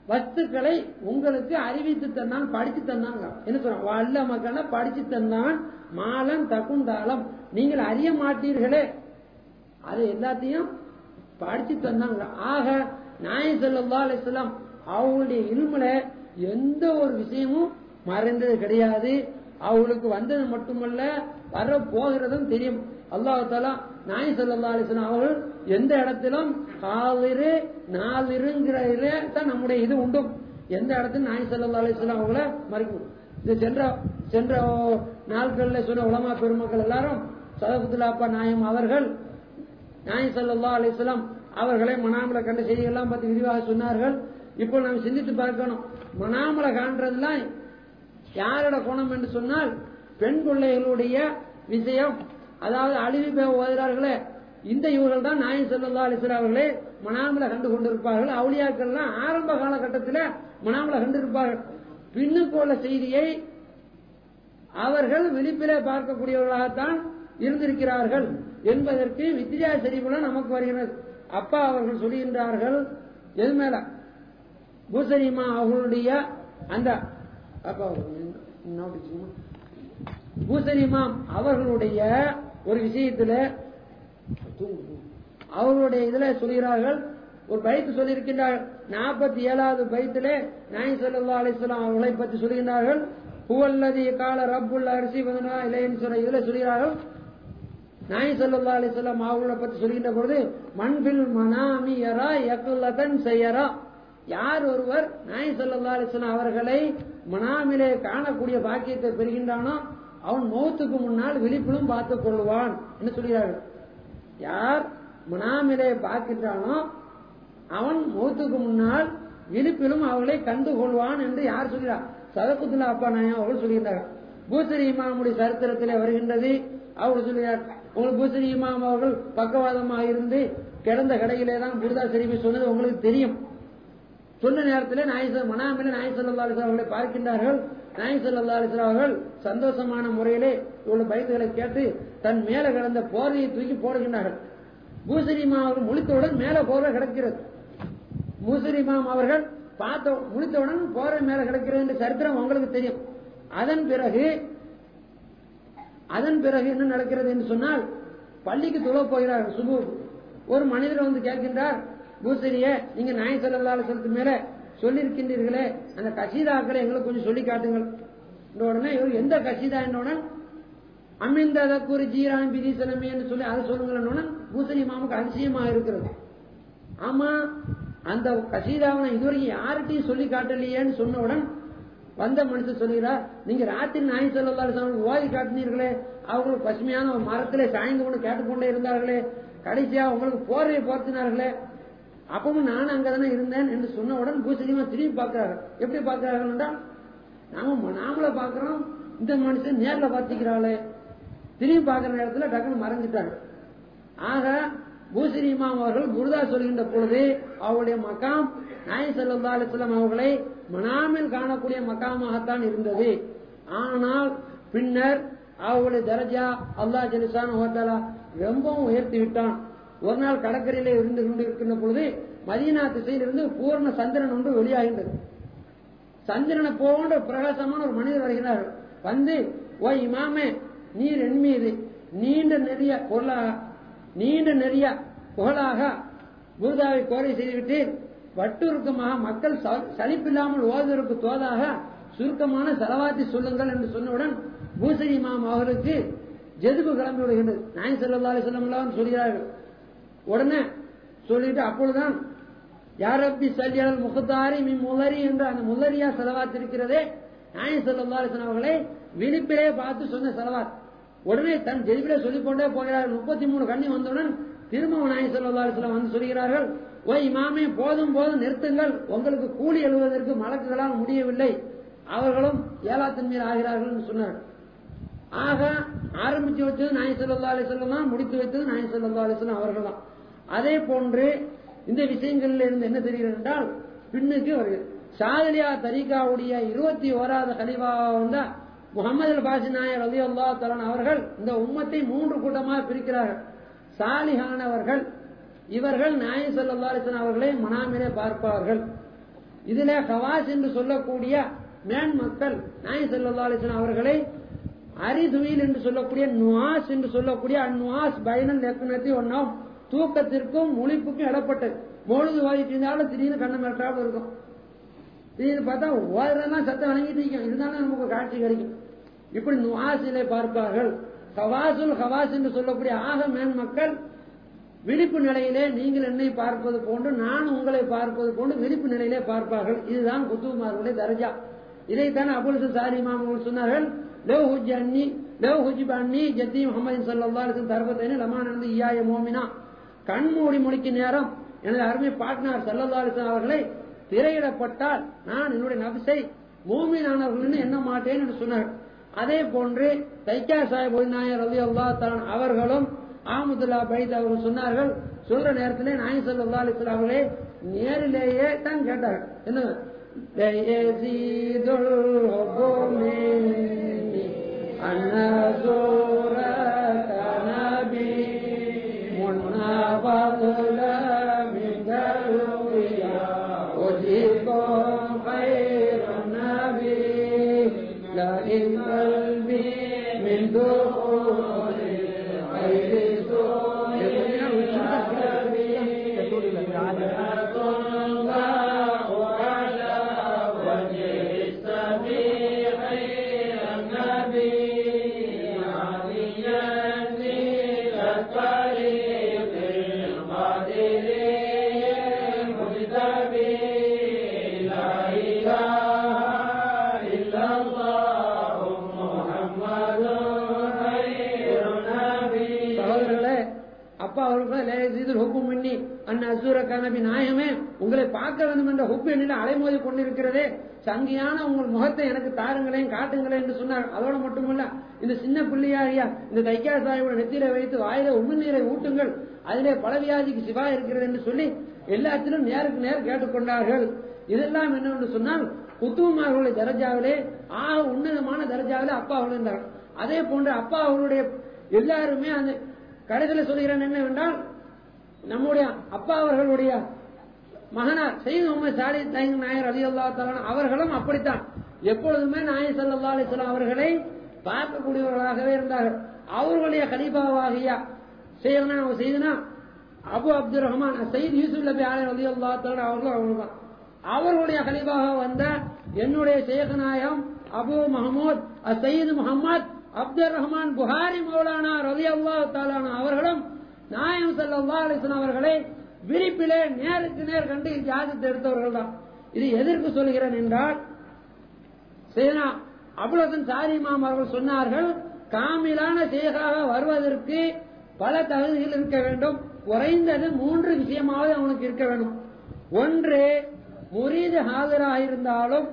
வஸ்துக்களை உங்களுக்கு அறிவித்து தந்தான் படிச்சு தந்தாங்க என்ன சொல்றான் வல்ல மக்கள படிச்சு தந்தான் மாலன் தகுந்தாலம் நீங்கள் அறிய மாட்டீர்களே அது எல்லாத்தையும் படிச்சு தந்தாங்க ஆக நாய சொல்லா அலிஸ்லாம் அவங்களுடைய இல்முல எந்த ஒரு விஷயமும் மறைந்தது கிடையாது அவங்களுக்கு வந்தது மட்டுமல்ல வர போகிறதும் தெரியும் அல்லாஹ் தாலா நாய் சல்லா அலிஸ்லாம் அவர்கள் எந்த இடத்திலும் காலிரு நாலிருங்கிற தான் நம்முடைய இது உண்டும் எந்த இடத்துல நாய் சல்லா அலிஸ்லாம் அவங்கள மறைக்கும் இது சென்ற சென்ற நாட்கள்ல சொன்ன உலமா பெருமக்கள் எல்லாரும் சதகுத்துல்லாப்பா நாயம் அவர்கள் நாய் சல்லா அலிஸ்லாம் அவர்களை மனாமலை கண்ட செய்திகள்லாம் பத்தி விரிவாக சொன்னார்கள் இப்போ நாம் சிந்தித்து பார்க்கணும் மனாமலை காண்றதுலாம் யாரோட குணம் என்று சொன்னால் பெண் பிள்ளைகளுடைய விஷயம் அதாவது அழிவு பெற ஓதுகிறார்களே இந்த இவர்கள் தான் நாய் செல்லா அலிஸ்வரா அவர்களே மனாமலை கண்டு கொண்டிருப்பார்கள் அவுளியாக்கள்லாம் ஆரம்ப காலகட்டத்தில் மனாமலை கண்டிருப்பார்கள் பின்னுக்குள்ள செய்தியை அவர்கள் விழிப்பிலே பார்க்கக்கூடியவர்களாகத்தான் இருந்திருக்கிறார்கள் என்பதற்கு வித்யா சரிபுல நமக்கு வருகிறது அப்பா அவர்கள் சொல்லுகின்றார்கள் எது மேல பூசரிமா அவர்களுடைய அந்த அப்பா பூசரிமாம் அவர்களுடைய ஒரு விஷயத்துல அவர்களுடைய இதுல சொல்கிறார்கள் ஒரு பைத்து சொல்லியிருக்கின்றார்கள் நாற்பத்தி ஏழாவது பைத்திலே நாய் சல்லா அலிஸ்லாம் அவர்களை பற்றி சொல்கின்றார்கள் புவல்லதி கால ரப்புல் அரிசி வந்தனா இல்லைன்னு சொல்ற இதுல சொல்கிறார்கள் நாய் சல்லா அலிஸ்லாம் அவர்களை பற்றி சொல்கின்ற பொழுது மண்பில் மனாமியரா யக்குல்லதன் செய்யரா யார் ஒருவர் நாய் சல்லா அலிஸ்லாம் அவர்களை மனாமிலே காணக்கூடிய பாக்கியத்தை பெறுகின்றானோ அவன் மௌத்துக்கு முன்னால் விழிப்பிலும் பார்த்துக் கொள்வான் என்று சொல்கிறார்கள் யார் மனாமிலே பார்க்கின்றானோ அவன் மௌத்துக்கு முன்னால் விழிப்பிலும் அவர்களை கண்டு கொள்வான் என்று யார் சொல்கிறார் சதகுத்துல்லா அப்பா நாயம் அவர்கள் சொல்கின்றார்கள் பூசரி இமாமுடைய சரித்திரத்திலே வருகின்றது அவர் சொல்கிறார் உங்களுக்கு பூசரி இமாம் அவர்கள் பக்கவாதமாக இருந்து கிடந்த கடையிலே தான் புரிதா சரிமை சொன்னது உங்களுக்கு தெரியும் சொன்ன நேரத்தில் நாய் மனாமில நாய் சல்லா அலிஸ்லாம் அவர்களை பார்க்கின்றார்கள் நாய் சல்லா அலிஸ்லாம் அவர்கள் சந்தோஷமான முறையிலே இவ்வளவு பயத்துகளை கேட்டு தன் மேல கிடந்த போர்வையை தூக்கி போடுகின்றார்கள் பூசரிமா அவர்கள் முழித்தவுடன் மேல போர்வை கிடக்கிறது பூசரிமாம் அவர்கள் பார்த்த முழித்தவுடன் போர்வை மேல கிடக்கிறது என்று சரித்திரம் உங்களுக்கு தெரியும் அதன் பிறகு அதன் பிறகு என்ன நடக்கிறது என்று சொன்னால் பள்ளிக்கு துள போகிறார்கள் சுபு ஒரு மனிதர் வந்து கேட்கின்றார் பூசரிய நீங்க நாய் செல்லலால சொல்றது மேல சொல்லியிருக்கின்றீர்களே அந்த கசீதாக்களை எங்களுக்கு கொஞ்சம் சொல்லி காட்டுங்கள் உடனே இவர் எந்த கசீதா என்னோட அமிர்ந்த கூறி ஜீரான் பிதி செலமே என்று சொல்லி அதை சொல்லுங்கள் பூசணி மாமுக்கு அதிசயமா இருக்கிறது ஆமா அந்த கசீதாவை இதுவரைக்கும் யார்கிட்டையும் சொல்லி காட்டலையேன்னு சொன்னவுடன் வந்த மனுஷன் சொல்லுகிறார் நீங்க ராத்திரி நாய் சொல்லலாம் ஓதி காட்டினீர்களே அவங்களுக்கு பசுமையான ஒரு மரத்திலே சாய்ந்து கொண்டு கேட்டுக்கொண்டே இருந்தார்களே கடைசியா உங்களுக்கு போர்வையை போர்த்தினார்களே அப்பவும் நான் அங்கதானே இருந்தேன் என்று சொன்னவுடன் பூசணிமா திரும்பி பார்க்கிறாங்க எப்படி பார்க்கிறார்கள் என்றால் நாம நாமள பாக்குறோம் இந்த மனுஷன் நேர்ல பார்த்திக்கிறாளே திரும்பி பார்க்கிற நேரத்தில் டக்குன்னு மறைஞ்சிட்டாங்க ஆக பூசரி இமாம் அவர்கள் குருதா சொல்கின்ற பொழுது அவருடைய மக்காம் நாய் சல்லா அலிஸ்லாம் அவர்களை மனாமில் காணக்கூடிய மக்காமாகத்தான் இருந்தது ஆனால் பின்னர் அவருடைய தரஜா அல்லா ஜலிசான் ஹோட்டலா ரொம்பவும் உயர்த்தி விட்டான் ஒரு நாள் கடற்கரையிலே இருந்து கொண்டு இருக்கின்ற பொழுது மதீனா திசையில் இருந்து பூர்ண சந்திரன் ஒன்று வெளியாகின்றது சந்திரனை போன்ற பிரகாசமான ஒரு மனிதர் வருகிறார் வந்து ஓ இமாமே நீர் என் மீது நீண்ட நெறிய பொருளாக நீண்ட நெறிய புகழாக குருதாவை கோரை செய்துவிட்டு வட்டுருக்கமாக மக்கள் சலிப்பில்லாமல் ஓதுவதற்கு தோதாக சுருக்கமான செலவாத்தி சொல்லுங்கள் என்று சொன்னவுடன் பூசரி இமாம் அவர்களுக்கு ஜெதுபு கிளம்பி விடுகின்றது நாய் செல்லா செல்லம் சொல்கிறார்கள் உடனே சொல்லிட்டு அப்பொழுதுதான் யாரப்பி சல்லியால் முகத்தாரி மீ முலரி என்று அந்த முல்லரியா செலவாத் இருக்கிறதே நாய் செல்லா அவர்களை விழிப்பிலே பார்த்து சொன்ன செலவாத் உடனே தன் ஜெதிபிலே சொல்லிக்கொண்டே போகிறார்கள் முப்பத்தி மூணு கண்ணி வந்தவுடன் திரும்பவும் நாய் செல்லா வந்து சொல்கிறார்கள் ஓ இமாமே போதும் போதும் நிறுத்துங்கள் உங்களுக்கு கூலி எழுவதற்கு மலக்குகளால் முடியவில்லை அவர்களும் ஏலாத்தன்மையில் ஆகிறார்கள் என்று சொன்னார்கள் ஆக ஆரம்பிச்சு வச்சது நாய் செல்லா அலிஸ்லாம் தான் முடித்து வைத்தது நாய் செல்லா அலிஸ்லாம் அவர்கள் தான் அதே போன்று இந்த விஷயங்களில் இருந்து என்ன தெரிகிறது என்றால் பின்னுக்கு வருகிறது ஷாதலியா தரீகாவுடைய இருபத்தி ஓராவது கலிவா வந்த முகமது அல் பாசி நாயர் அலி அல்லா தலான் அவர்கள் இந்த உம்மத்தை மூன்று கூட்டமாக பிரிக்கிறார்கள் சாலிஹானவர்கள் இவர்கள் நாய சல்லா அலிஸ்லாம் அவர்களை மனாமிலே பார்ப்பார்கள் இதுல ஹவாஸ் என்று சொல்லக்கூடிய மேன் மக்கள் நாய் செல்லா அலிஸ்லாம் அவர்களை அரிதுயில் என்று சொல்லக்கூடிய நுவாஸ் என்று சொல்லக்கூடிய அந்நுவாஸ் பயனல் லெக்கணத்தை ஒன்றாம் தூக்கத்திற்கும் முழிப்புக்கும் இடப்பட்டது பொழுது ஓதிட்டு இருந்தாலும் திடீர்னு கண்ணை மிரட்டாமல் இருக்கும் திடீர்னு பார்த்தா ஓதுறதெல்லாம் சத்தம் வணங்கிட்டு இருக்கும் இருந்தாலும் நமக்கு காட்சி கிடைக்கும் இப்படி நுவாசிலை பார்ப்பார்கள் ஹவாசுல் ஹவாஸ் என்று சொல்லக்கூடிய ஆக மேன் மக்கள் விழிப்பு நிலையிலே நீங்கள் என்னை பார்ப்பது போன்று நான் உங்களை பார்ப்பது போன்று விழிப்பு நிலையிலே பார்ப்பார்கள் இதுதான் குத்துமார்களுடைய தரஜா இதைத்தான் அபுல் சாரி மாமூல் சொன்னார்கள் லவ் ஹுஜ் அன்னி லவ் ஹுஜிப் அன்னி ஜத்தி முகமது சல்லா அலிசன் தர்பத்தேனு லமா நடந்து இயாய மோமினா கண்மூடி முடிக்க நேரம் எனது அருமை பாட்னார் சல்லல்லா அலிசன் அவர்களை திரையிடப்பட்டால் நான் என்னுடைய நபிசை மூமினானவர்கள் எண்ண மாட்டேன் என்று சொன்னார் அதே போன்று தைக்கா சாஹிப் நாயர் அலி அல்லா தான் அவர்களும் அஹமதுல்லா பைத் அவர்கள் சொன்னார்கள் சொல்ற நேரத்திலே நாய் சல்லா அலிஸ்லாம் அவர்களே நேரிலேயே தான் கேட்டார்கள் என்ன يزيد الحب مني أن زورك نبي منا فضل منك الرؤيا أجيكم خير النبي لئن قلبي من دخول خير அப்பா அவர்கள் ஹுக்கும் பண்ணி அண்ணா அசூர கனபி நாயகமே உங்களை பார்க்க வேண்டும் என்ற ஹுப்பு என்னில் அலைமோதி கொண்டிருக்கிறதே சங்கியான உங்கள் முகத்தை எனக்கு தாருங்களேன் காட்டுங்களேன் என்று சொன்னார் அதோட மட்டுமல்ல இந்த சின்ன பிள்ளையாரியா இந்த தைக்கா சாயோட நெத்தியில வைத்து வாயில உமிழ்நீரை ஊட்டுங்கள் அதிலே பலவியாதிக்கு சிவா இருக்கிறது என்று சொல்லி எல்லாத்திலும் நேருக்கு நேர் கேட்டுக்கொண்டார்கள் இதெல்லாம் என்னவென்று சொன்னால் குத்துமார்களுடைய தரஜாவிலே ஆக உன்னதமான தரஜாவிலே அப்பா அவர்கள் இருந்தார்கள் அதே போன்று அப்பா அவர்களுடைய எல்லாருமே அந்த கடைசியில் சொல்கிறேன் என்னவென்றால் நம்முடைய அப்பா அவர்களுடைய மகனார் செய்து முகமது சாலி தைங் நாயர் அலி அல்லா அவர்களும் அப்படித்தான் எப்பொழுதுமே நாயர் சல்லா அலிஸ்லாம் அவர்களை பார்க்கக்கூடியவர்களாகவே இருந்தார்கள் அவர்களுடைய கலீபாவாகிய செய்தனா செய்தனா அபு அப்துல் ரஹ்மான் சயீத் யூசுப் நபி ஆலர் அலி அல்லா அவர்களும் அவர்கள் அவர்களுடைய கலீபாக வந்த என்னுடைய சேகநாயம் அபு மஹமூத் சயீத் முகமது அப்துல் ரஹ்மான் புகாரி மௌலானா ரவி அல்லா தாலானா அவர்களும் நாயம் சல்லா அலிஸ்லாம் அவர்களை விரிப்பிலே நேருக்கு நேர் கண்டு ஜாதத்தை எடுத்தவர்கள் தான் இது எதற்கு சொல்கிறேன் என்றால் சேனா அபுலசன் சாரிமாம் அவர்கள் சொன்னார்கள் காமிலான சேகாக வருவதற்கு பல தகுதிகள் இருக்க வேண்டும் குறைந்தது மூன்று விஷயமாவது அவனுக்கு இருக்க வேண்டும் ஒன்று முரீது ஹாஜராக இருந்தாலும்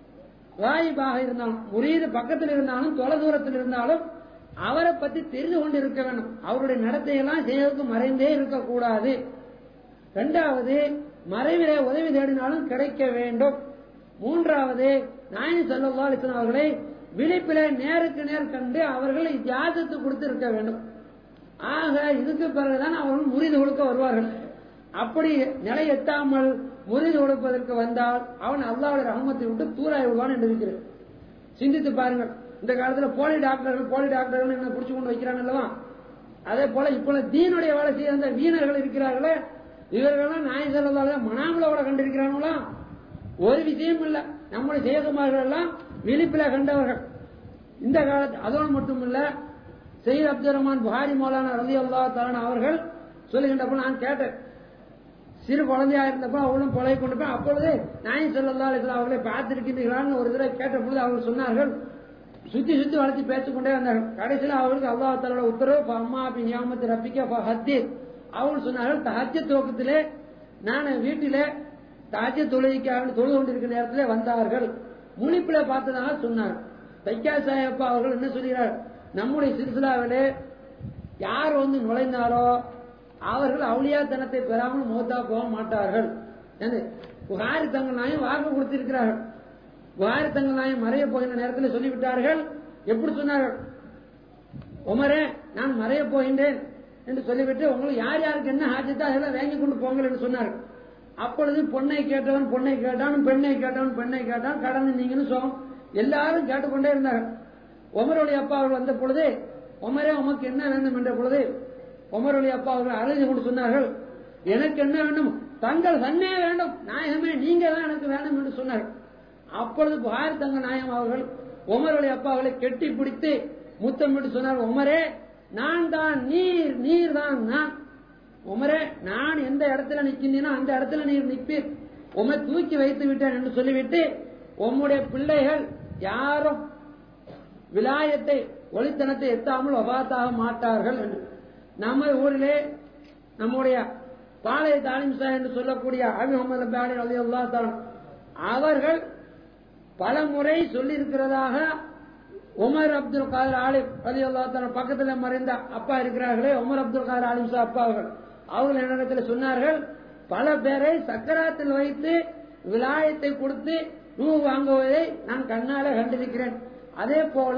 வாயிபாக இருந்தாலும் முரீது பக்கத்தில் இருந்தாலும் தொலை தூரத்தில் இருந்தாலும் அவரை பத்தி தெரிந்து கொண்டு இருக்க வேண்டும் அவருடைய நடத்தையெல்லாம் செய்வதற்கு மறைந்தே இருக்கக்கூடாது இரண்டாவது மறைவிலே உதவி தேடினாலும் கிடைக்க வேண்டும் மூன்றாவது நாயனி சல்லா அலிஸ்லாம் அவர்களை விழிப்பில நேருக்கு நேர் கண்டு அவர்களை ஜாதத்து கொடுத்து இருக்க வேண்டும் ஆக இதுக்கு பிறகுதான் அவர்கள் முறிது கொடுக்க வருவார்கள் அப்படி நிலை எட்டாமல் முறிது கொடுப்பதற்கு வந்தால் அவன் அல்லாவுடைய ரகமத்தை விட்டு தூராய் விடுவான் என்று இருக்கிறது சிந்தித்து பாருங்கள் இந்த காலத்துல போலி டாக்டர்கள் போலி டாக்டர்கள் என்ன புடிச்சு கொண்டு வைக்கிறாங்க அல்லவா அதே போல இப்ப தீனுடைய வேலை செய்ய அந்த வீணர்கள் இருக்கிறார்களே இவர்கள்லாம் நாய் செல்லதால மனாமலோட கண்டிருக்கிறாங்களா ஒரு விஷயம் இல்ல நம்முடைய சேகுமார்கள் எல்லாம் விழிப்பில கண்டவர்கள் இந்த காலத்து அதோடு மட்டுமல்ல சயீத் அப்துல் ரஹ்மான் புகாரி மௌலானா ரதி அல்லா தலான அவர்கள் சொல்லுகின்றப்ப நான் கேட்டேன் சிறு குழந்தையா இருந்தப்ப அவளும் கொலை கொண்டு போய் அப்பொழுது நாய் செல்லல்லா அலிஸ்லாம் அவர்களை பார்த்திருக்கின்றீர்களான்னு ஒரு தடவை கேட்ட பொழுது அவர்கள் சொன்னார்கள் சுத்தி சுத்தி வளர்த்து பேசிக்கொண்டே வந்தார்கள் கடைசியில் அவர்களுக்கு அல்லா தலோட உத்தரவு அம்மா அப்படி நியாமத்து ரப்பிக்க ஹத்தி அவர்கள் சொன்னார்கள் தஹஜ துவக்கத்திலே நான் வீட்டிலே தஹஜ தொழுகைக்காக தொழுது கொண்டிருக்கிற நேரத்திலே வந்தார்கள் முனிப்பில பார்த்ததாக சொன்னார் தைக்கா சாயப்பா அவர்கள் என்ன சொல்கிறார் நம்முடைய சிறுசிலாவிலே யார் வந்து நுழைந்தாரோ அவர்கள் அவுளியாத்தனத்தை பெறாமல் மோத்தா போக மாட்டார்கள் புகாரி தங்கள் நாயம் வாக்கு கொடுத்திருக்கிறார்கள் புகாரி தங்கள் நாயம் மறைய போகின்ற நேரத்தில் சொல்லிவிட்டார்கள் எப்படி சொன்னார்கள் உமரே நான் மறைய போகின்றேன் என்று சொல்லிவிட்டு உங்களுக்கு யார் யாருக்கு என்ன ஆஜத்தோ அதெல்லாம் வாங்கி கொண்டு போங்கள் என்று சொன்னார்கள் அப்பொழுது பொண்ணை கேட்டவன் பொண்ணை கேட்டான் பெண்ணை கேட்டவன் பெண்ணை கேட்டான் கடந்து நீங்கன்னு சொல் எல்லாரும் கேட்டுக்கொண்டே இருந்தார்கள் உமருடைய அப்பா அவர்கள் வந்த பொழுது உமரே உமக்கு என்ன வேண்டும் என்ற பொழுது உமருடைய அப்பா அவர்கள் அழுது கொண்டு சொன்னார்கள் எனக்கு என்ன வேண்டும் தங்கள் தன்னே வேண்டும் நாயகமே நீங்க தான் எனக்கு வேண்டும் என்று சொன்னார்கள் அப்பொழுது புகார் தங்க நாயகம் அவர்கள் உமருடைய அப்பா அவர்களை கெட்டி பிடித்து முத்தமிட்டு சொன்னார் உமரே நான் தான் நீர் நீர் தான் நான் உமரே நான் எந்த இடத்துல நிற்கின்றேனோ அந்த இடத்துல நீர் நிற்பீர் உமை தூக்கி வைத்து விட்டேன் என்று சொல்லிவிட்டு உம்முடைய பிள்ளைகள் யாரும் விலாயத்தை ஒளித்தனத்தை எத்தாமல் வபாத்தாக மாட்டார்கள் என்று நம்ம ஊரிலே நம்முடைய பாளைய தாலிம்சா என்று சொல்லக்கூடிய அபி முகமது பாடி அலி அல்லா அவர்கள் பல முறை சொல்லி இருக்கிறதாக உமர் அப்துல் காதர் ஆலிம் அலி அல்லா பக்கத்தில் மறைந்த அப்பா இருக்கிறார்களே உமர் அப்துல் காதர் ஆலிம் சா அப்பா அவர்கள் அவர்கள் என்னிடத்தில் சொன்னார்கள் பல பேரை சக்கராத்தில் வைத்து விலாயத்தை கொடுத்து ரூ வாங்குவதை நான் கண்ணால கண்டிருக்கிறேன் அதே போல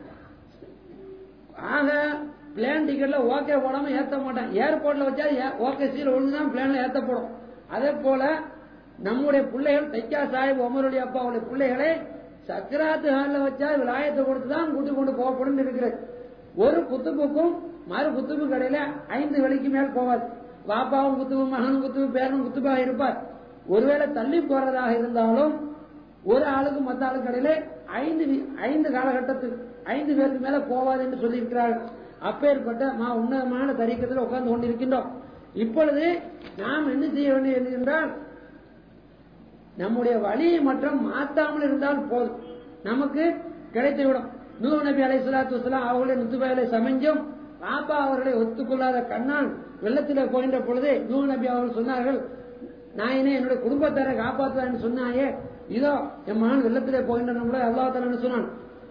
ஆக பிளேன் டிக்கெட்ல ஓகே போடாம ஏத்த மாட்டேன் ஏர்போர்ட்ல வச்சா ஓகே சீல் ஒண்ணுதான் பிளேன்ல ஏத்தப்படும் அதே போல நம்முடைய பிள்ளைகள் தைக்கா சாஹிப் உமருடைய அப்பா அவருடைய பிள்ளைகளை சக்கராத்து ஹாலில் வச்சா விலாயத்தை கொடுத்து தான் கூட்டி கொண்டு போகப்படும் இருக்கிறது ஒரு குத்துப்புக்கும் மறு குத்துப்பு கடையில ஐந்து வழிக்கு மேல் போவாது பாப்பாவும் குத்துவு மகனும் குத்துவு பேரனும் குத்துப்பாக இருப்பார் ஒருவேளை தள்ளி போறதாக இருந்தாலும் ஒரு ஆளுக்கு மத்த ஆளுக்கு இடையில ஐந்து ஐந்து காலகட்டத்துக்கு ஐந்து பேருக்கு மேல போவாது என்று சொல்லியிருக்கிறார்கள் அப்பேற்பட்ட மா உன்னதமான தரிக்கத்தில் உட்கார்ந்து கொண்டிருக்கின்றோம் இப்பொழுது நாம் என்ன செய்ய வேண்டியது என்றால் நம்முடைய வழியை மற்றும் மாத்தாமல் இருந்தால் போதும் நமக்கு கிடைத்துவிடும் நூ நபி அலை சலாத்து வலாம் அவர்களுடைய நுத்துபாயலை சமைஞ்சும் பாப்பா அவர்களை ஒத்துக்கொள்ளாத கண்ணான் வெள்ளத்தில் போகின்ற பொழுது நூ நபி அவர்கள் சொன்னார்கள் நாயனே என்னுடைய குடும்பத்தாரை காப்பாற்றுவான்னு சொன்னாயே இதோ என் மகன் வெள்ளத்திலே போகின்ற நம்மள அல்லா தலன்னு சொன்னான்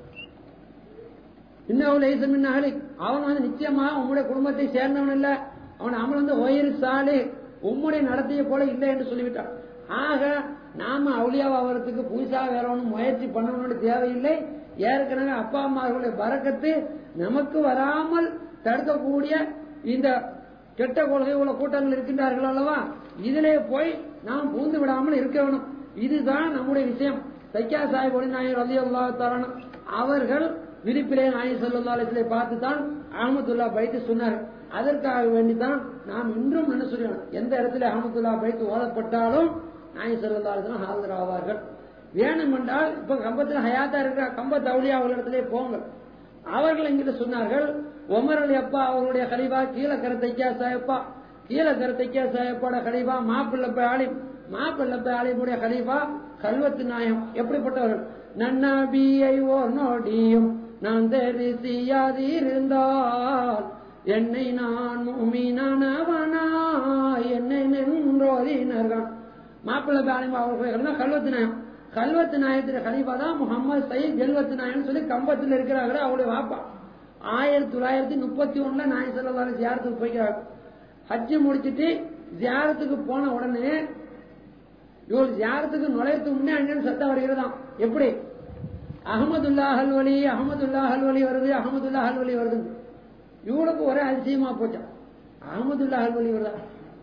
இன்னும் லேசமின் அகலி அவன் வந்து நிச்சயமாக உம்முடைய குடும்பத்தை சேர்ந்தவன் இல்ல அவன் அமல் வந்து ஒயிறு சாலி உம்முடைய நடத்திய போல இல்லை என்று சொல்லிவிட்டான் ஆக நாம அவுளியாவாகிறதுக்கு புதுசா வேற ஒன்றும் முயற்சி பண்ணணும்னு தேவையில்லை ஏற்கனவே அப்பா அம்மார்களுடைய பறக்கத்து நமக்கு வராமல் தடுக்கக்கூடிய இந்த கெட்ட கொள்கை உள்ள கூட்டங்கள் இருக்கின்றார்கள் அல்லவா இதிலே போய் நாம் பூந்து விடாமல் இருக்க வேணும் இதுதான் நம்முடைய விஷயம் தைக்கா சாஹிப் ஒளிநாயகர் ரலி அல்லா தரணும் அவர்கள் விரிப்பிலே நாயி சொல்லி பார்த்து தான் அஹமதுல்லா பைத்து சொன்னார் அதற்காக வேண்டிதான் நாம் இன்றும் என்ன சொல்லணும் எந்த இடத்துல அஹமதுல்லா பைத்து ஓதப்பட்டாலும் நாயி சொல்லி ஆதரவு ஆவார்கள் வேணும் என்றால் இப்ப கம்பத்தில் ஹயாத்தா இருக்கிற கம்பத்து அவுளியா அவர்களிடத்திலே போங்க அவர்கள் எங்கிட்ட சொன்னார்கள் ஒமர் அலி அப்பா அவர்களுடைய கலிபா கீழக்கர தைக்கா சாயப்பா கீழக்கர தைக்கா சாயப்பாட கலிபா மாப்பிள்ளப்ப ஆலிம் மாப்பிள்ளப்ப ஆலிமுடைய கலிபா கல்வத்து நாயம் எப்படிப்பட்டவர்கள் நன்னாபியை ஓர் நோடியும் நான் தெரிசியாதிருந்தால் என்னை நான் மீனானவனா என்னை நின்றோதினர்கள் மாப்பிள்ளை ஆலிம் அவர்கள் கல்வத்து நாயம் கல்வத்து நாயத்தின் கலிபா தான் முகமது சயீத் கெல்வத்து நாயன் சொல்லி கம்பத்தில் இருக்கிறார்கள் அவருடைய வாப்பா ஆயிரத்தி தொள்ளாயிரத்தி முப்பத்தி ஒண்ணுல நாய் செல்லவாறு ஜியாரத்துக்கு போய்க்கிறாங்க ஹஜ்ஜு முடிச்சிட்டு ஜியாரத்துக்கு போன உடனே இவள் ஜியாரத்துக்கு நுழையத்துக்கு முன்னே அங்கே சத்தம் வருகிறதாம் எப்படி அகமதுல்லா ஹல்வலி அகமதுல்லா ஹல்வலி வருது அகமதுல்லா ஹல்வலி வருது இவளுக்கு ஒரே அதிசயமா போச்சான் அகமதுல்லா ஹல்வலி வருதா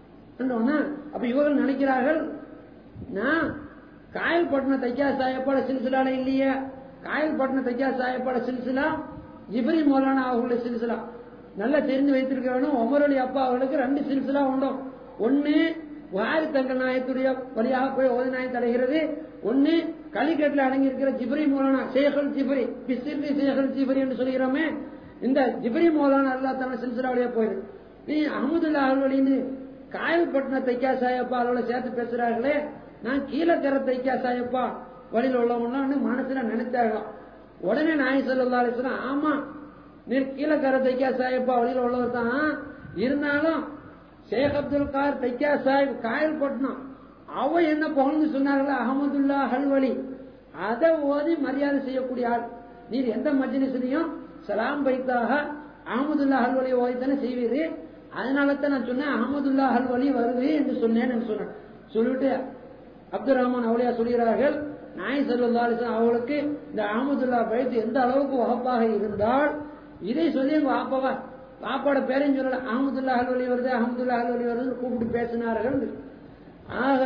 அப்ப இவர்கள் நினைக்கிறார்கள் நான் காயல்பட்டின தைக்கா சாயப்பாட சில்சிலால இல்லையே காயல்பட்டின தைக்கா சாயப்பாட சில்சிலா ஜிப்ரி மௌலானா அவர்களுடைய சில்சிலா நல்லா தெரிந்து வைத்திருக்க வேணும் ஒமரொலி அப்பா அவர்களுக்கு ரெண்டு சில்சிலா உண்டும் ஒன்னு வாரி தங்க நாயத்துடைய வழியாக போய் ஓதி நாயத்து அடைகிறது ஒன்னு களிக்கட்டில் அடங்கி இருக்கிற ஜிப்ரி மௌலானா சேகல் ஜிப்ரி பிசிர்லி சேகல் ஜிப்ரி என்று சொல்கிறோமே இந்த ஜிப்ரி மௌலானா அல்லா தன சில்சிலா வழியா போயிரு நீ அகமதுல்லா அலுவலின்னு காயல்பட்டின தைக்கா சாயப்பா அவளோட சேர்த்து பேசுறார்களே நான் கீழக்கர தைக்கா சாயப்பா வழியில் உள்ளவங்க மனசுல நினைத்தாகலாம் உடனே நாய் சொல்லா சொன்னா ஆமா நீ கீழக்கர தைக்கா சாயப்பா வழியில் உள்ளவர் தான் இருந்தாலும் ஷேக் அப்துல் கார் தைக்கா சாஹிப் காயல் பட்டணம் அவ என்ன புகழ்ந்து சொன்னார்களா அகமதுல்லா ஹல்வலி அதை ஓதி மரியாதை செய்யக்கூடிய ஆள் நீர் எந்த மஜ்லிஸ்லையும் சலாம் பைத்தாக அகமதுல்லா ஹல்வலி ஓதித்தானே செய்வீரு அதனால தான் நான் சொன்னேன் அகமதுல்லா ஹல்வலி வருது என்று சொன்னேன் சொன்னேன் சொல்லிட்டு அப்துல் ரஹ்மான் அவளியா சொல்கிறார்கள் நாய் சல்லா அவளுக்கு இந்த அகமதுல்லா பைத்து எந்த அளவுக்கு வகப்பாக இருந்தால் இதை சொல்லி எங்க வாப்பாவா வாப்பாவோட பேரையும் சொல்லல அகமதுல்லா அல்வலி வருது அகமதுல்லா அல்வலி வருது கூப்பிட்டு பேசினார்கள் ஆக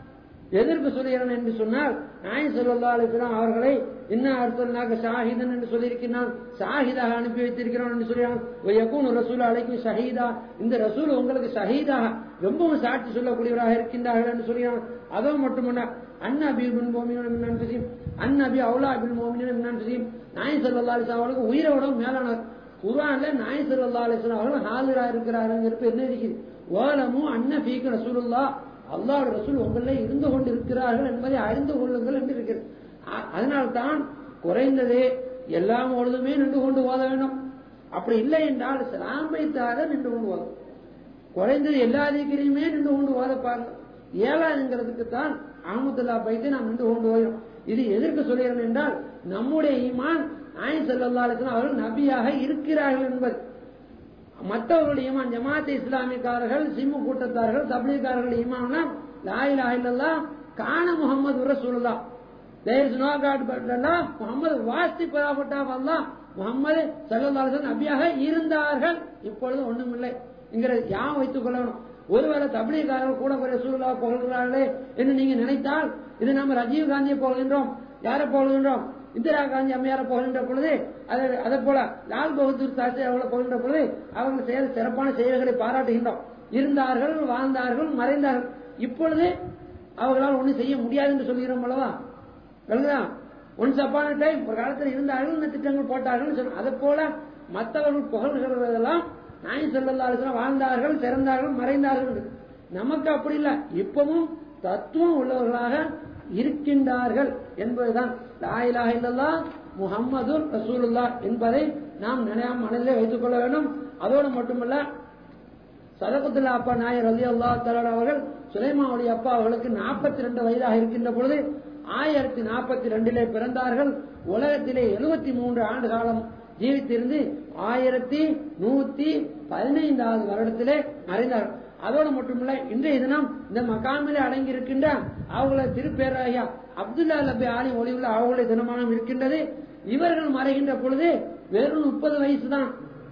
எதற்கு சொல்கிறேன் என்று சொன்னால் நாய் சொல்லா அலிஸ்லாம் அவர்களை என்ன அர்த்தம்னாக்க ஷாஹிதன் என்று சொல்லியிருக்கிறான் ஷாஹிதாக அனுப்பி வைத்திருக்கிறான் என்று சொல்லியான் ரசூல் அழைக்கும் ஷஹீதா இந்த ரசூல் உங்களுக்கு ஷஹீதாக ரொம்பவும் சாட்சி சொல்லக்கூடியவராக இருக்கின்றார்கள் என்று சொல்கிறான் அதோ மட்டுமல்ல அன்னபி பின் மோமினும் செய்யும் அன்னபி அவுலா பின் மோமினும் செய்யும் நாய் சொல்லா அலிஸ்லாம் அவர்களுக்கு உயிரோட மேலானவர் குரான்ல நாய் சொல்லா அலிஸ்லாம் அவர்கள் ஹாலிரா இருக்கிறாருங்கிறது என்ன இருக்குது ஓலமும் அன்ன ஃபீக்கு ரசூலுல்லா அல்லாஹ் ரசூல் உங்களே இருந்து கொண்டு இருக்கிறார்கள் என்பதை அறிந்து கொள்ளுங்கள் என்று இருக்கிறது அதனால்தான் குறைந்ததே எல்லா பொழுதுமே நின்று கொண்டு ஓத வேண்டும் அப்படி இல்லை என்றால் சிலாம்பைத்தாக நின்று கொண்டு ஓதும் குறைந்தது எல்லா அதிகரியுமே நின்று கொண்டு ஓதப்பாங்க ஏழாதுங்கிறதுக்கு தான் அஹமதுல்லா பைத்தை நாம் நின்று கொண்டு ஓதும் இது எதற்கு சொல்கிறேன் என்றால் நம்முடைய ஈமான் ஆய் செல்லல்லா அவர்கள் நபியாக இருக்கிறார்கள் என்பது மற்றவர்களுடைய ஈமான் ஜமாத் இஸ்லாமியக்காரர்கள் சிம்மு கூட்டத்தார்கள் தப்லீக்காரர்கள் ஈமான்னா லாயிலா இல்லல்லா காண முகமது ரசூலுல்லா there is no god but Allah Mohammed வாஸ்தி பராபட்டா அல்லாஹ் முகமது சல்லல்லாஹு நபியாக இருந்தார்கள் இப்பொழுது ஒண்ணுமில்லை என்கிற யாம் வைத்துக் கொள்ளணும் ஒருவேளை தபிலிகாரர்கள் கூட ஒரு சூழலா புகழ்கிறார்களே என்று நீங்க நினைத்தால் இது நம்ம ரஜீவ் காந்தியை புகழ்கின்றோம் யாரை புகழ்கின்றோம் இந்திரா காந்தி அம்மையார புகழ்கின்ற பொழுது அதே போல லால் பகதூர் சாஸ்திரி அவர்களை புகழ்கின்ற பொழுது அவர்கள் செயல் சிறப்பான செயல்களை பாராட்டுகின்றோம் இருந்தார்கள் வாழ்ந்தார்கள் மறைந்தார்கள் இப்பொழுது அவர்களால் ஒன்றும் செய்ய முடியாது என்று சொல்கிறோம் அல்லவா விளங்குதா ஒன்ஸ் அப்பான டைம் ஒரு காலத்தில் இருந்தார்கள் இந்த திட்டங்கள் போட்டார்கள் சொல்ல அதை போல மற்றவர்கள் புகழ்கிறதெல்லாம் நாய் செல்லல்லாலும் வாழ்ந்தார்கள் சிறந்தார்கள் மறைந்தார்கள் நமக்கு அப்படி இல்லை இப்பவும் தத்துவம் உள்ளவர்களாக இருக்கின்றார்கள் என்பதுதான் லாயிலாக இல்லல்லா முகம்மது ரசூலுல்லா என்பதை நாம் நினையாம மனதிலே வைத்துக் கொள்ள வேண்டும் அதோடு மட்டுமல்ல சதகுத்துல்லா அப்பா நாயர் அலி அல்லா தலான் அவர்கள் சுலைமாவுடைய அப்பா அவர்களுக்கு நாற்பத்தி ரெண்டு வயதாக இருக்கின்ற பொழுது ஆயிரத்தி நாற்பத்தி ரெண்டிலே பிறந்தார்கள் உலகத்திலே எழுபத்தி மூன்று ஆண்டு காலம் ஜீவித்திருந்து ஆயிரத்தி நூத்தி பதினைந்தாவது வருடத்திலே மறைந்தார்கள் அதோடு மட்டுமல்ல இன்றைய தினம் இந்த மகாமிலே அடங்கி இருக்கின்ற அவங்கள திருப்பேராயா அப்துல்லா லபி ஆலி ஒளிவுள்ள அவங்களுடைய தினமானம் இருக்கின்றது இவர்கள் மறைகின்ற பொழுது வெறும் முப்பது வயசு தான்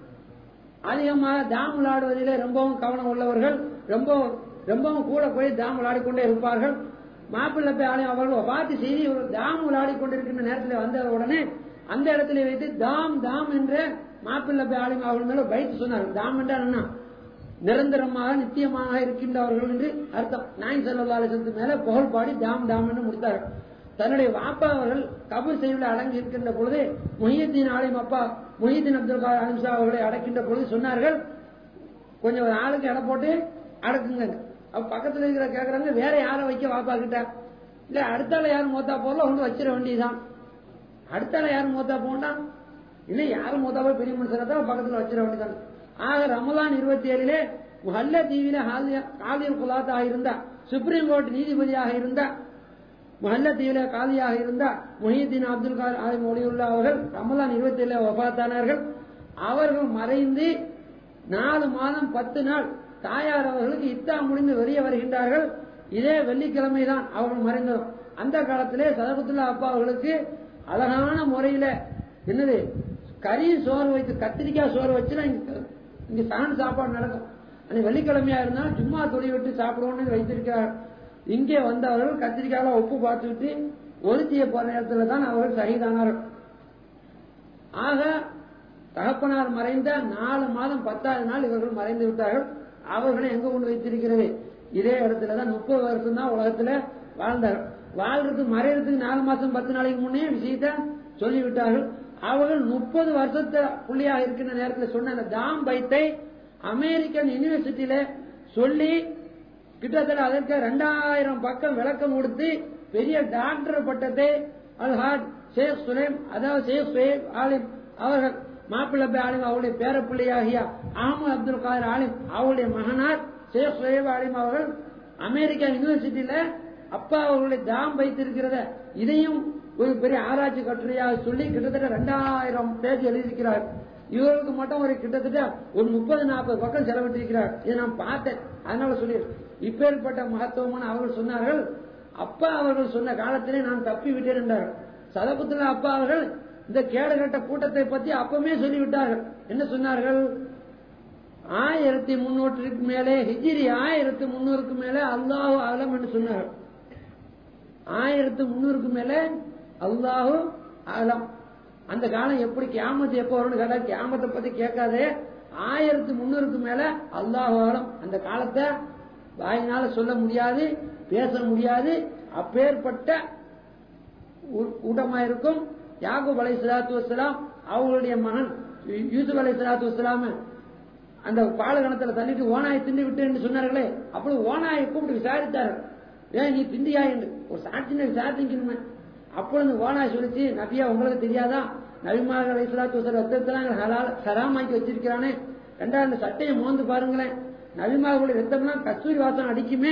அதிகமாக தாம் விளையாடுவதிலே ரொம்பவும் கவனம் உள்ளவர்கள் ரொம்ப ரொம்பவும் கூட போய் தாம் விளையாடிக்கொண்டே இருப்பார்கள் மாப்பிள்ளை போய் ஆலயம் அவர்கள் பார்த்து செய்தி தாம் விளையாடி கொண்டிருக்கின்ற நேரத்தில் வந்த உடனே அந்த இடத்துல வைத்து தாம் தாம் என்ற மாப்பிள்ளை போய் ஆலயம் அவர்கள் மேல வைத்து சொன்னார்கள் தாம் என்றால் என்ன நிரந்தரமாக நித்தியமாக இருக்கின்றவர்கள் என்று அர்த்தம் நாய் செல்லவாலசத்து மேல புகழ் பாடி தாம் தாம் என்று முடித்தார்கள் தன்னுடைய வாப்பா அவர்கள் கபூர் செய்யுள்ள அடங்கி இருக்கின்ற பொழுது முஹியத்தின் ஆலயம் அப்பா முஹியத்தின் அப்துல் கார் அலிம்சா அவர்களை அடக்கின்ற பொழுது சொன்னார்கள் கொஞ்சம் ஒரு ஆளுக்கு இடம் போட்டு அடக்குங்க அப்ப பக்கத்துல இருக்கிற கேக்குறாங்க வேற யார வைக்க வாப்பா கிட்ட இல்ல அடுத்தால யாரும் மூத்தா போகல ஒன்று வச்சிட வேண்டியதுதான் அடுத்தால யாரும் மூத்தா போண்டா இல்ல யாரும் மூத்தா போய் பெரிய மனுஷனை தான் பக்கத்துல வச்சிட வேண்டியதான் ஆக ரமலான் இருபத்தி ஏழிலே ஹல்ல தீவில காலியல் குலாத்தாக இருந்தா சுப்ரீம் கோர்ட் நீதிபதியாக இருந்தா மஹல்ல தீவிர காலியாக இருந்தா முஹிதீன் அப்துல் கார் ஆலிம் ஒளியுள்ள அவர்கள் ரமலான் இருபத்தி ஏழு வபாத்தானார்கள் அவர்கள் மறைந்து நாலு மாதம் பத்து நாள் தாயார் அவர்களுக்கு இத்தா முடிந்து வெளியே வருகின்றார்கள் இதே வெள்ளிக்கிழமை தான் அவர்கள் மறைந்தோம் அந்த காலத்திலே சதபத்துல்லா அப்பா அவர்களுக்கு அழகான முறையில என்னது கறி சோறு வைத்து கத்திரிக்காய் சோறு வச்சுனா இங்க சான் சாப்பாடு நடக்கும் அன்னைக்கு வெள்ளிக்கிழமையா இருந்தா சும்மா தொழில் விட்டு சாப்பிடுவோம்னு வைத்திருக்கிறார் இங்கே வந்தவர்கள் கத்திரிக்காயில உப்பு பார்த்துவிட்டு ஒருத்திய போற நேரத்தில் தான் அவர்கள் சகிதானார்கள் ஆக தகப்பனார் மறைந்த நாலு மாதம் பத்தாவது நாள் இவர்கள் மறைந்து விட்டார்கள் அவர்களை எங்க கொண்டு வைத்திருக்கிறது இதே இடத்துல தான் முப்பது வருஷம் தான் உலகத்துல வாழ்ந்தார்கள் வாழ்றதுக்கு மறைறதுக்கு நாலு மாசம் பத்து நாளைக்கு முன்னே விஷயத்த சொல்லிவிட்டார்கள் அவர்கள் முப்பது வருஷத்தை புள்ளியாக இருக்கின்ற நேரத்தில் சொன்ன அந்த தாம் பைத்தை அமெரிக்கன் யூனிவர்சிட்டியில சொல்லி கிட்டத்தட்ட அதற்கு ரெண்டாயிரம் பக்கம் விளக்கம் கொடுத்து பெரிய டாக்டர் பட்டத்தை அல்ஹாட் ஷேக் சுலேம் அதாவது ஷேக் சுயேப் ஆலிம் அவர்கள் மாப்பிள்ளை ஆலிம் அவருடைய பேரப்பிள்ளையாகிய அகமது அப்துல் காதர் ஆலிம் அவருடைய மகனார் ஷேக் சுயேப் ஆலிம் அவர்கள் அமெரிக்கா யூனிவர்சிட்டியில அப்பா அவர்களுடைய தாம் வைத்திருக்கிறத இதையும் ஒரு பெரிய ஆராய்ச்சி கட்டுரையாக சொல்லி கிட்டத்தட்ட ரெண்டாயிரம் பேஜ் எழுதியிருக்கிறார் இவருக்கு மட்டும் ஒரு கிட்டத்தட்ட ஒரு முப்பது நாற்பது பக்கம் செலவிட்டிருக்கிறார் இதை நான் பார்த்தேன் அதனால சொல்லி இப்பேற்பட்ட மகத்துவமான அவர்கள் சொன்னார்கள் அப்பா அவர்கள் சொன்ன காலத்திலே நான் தப்பி விட்டேன் என்றார்கள் சதபுத்துல அப்பா அவர்கள் இந்த கேடுகட்ட கூட்டத்தை பத்தி அப்பமே சொல்லிவிட்டார்கள் என்ன சொன்னார்கள் ஆயிரத்தி முன்னூற்றுக்கு மேலே ஹிஜிரி ஆயிரத்தி முன்னூறுக்கு மேலே அல்லாஹு அலம் என்று சொன்னார் ஆயிரத்தி முன்னூறுக்கு மேலே அல்லாஹு அலம் அந்த காலம் எப்படி கியாமத்து எப்போ வரும்னு கேட்டா கியாமத்தை பத்தி கேட்காதே ஆயிரத்தி முன்னூறுக்கு மேல அல்லாஹு அலம் அந்த காலத்தை வாயினால சொல்ல முடியாது பேச முடியாது அப்பேற்பட்ட கூட்டமா இருக்கும் யாகூப் அலை சலாத்து வசலாம் அவங்களுடைய மகன் யூசுப் அலை சலாத்து வசலாம அந்த பாலகணத்துல தள்ளிட்டு ஓனாயை திண்டு விட்டு என்று சொன்னார்களே அப்படி ஓனாயை கூப்பிட்டு விசாரித்தார்கள் ஏன் நீ திண்டியா என்று ஒரு சாட்சியை விசாரிக்கணுமே அப்பொழுது ஓனாய் சொல்லிச்சு நபியா உங்களுக்கு தெரியாதா நபிமாக அலை சலாத்து வசல ரத்தத்தெல்லாம் ஹலால் ஹராமாக்கி வச்சிருக்கிறானே ரெண்டாவது சட்டையை மோந்து பாருங்களேன் நபிமார்களுடைய ரத்தம்லாம் கஸ்தூரி வாசம் அடிக்குமே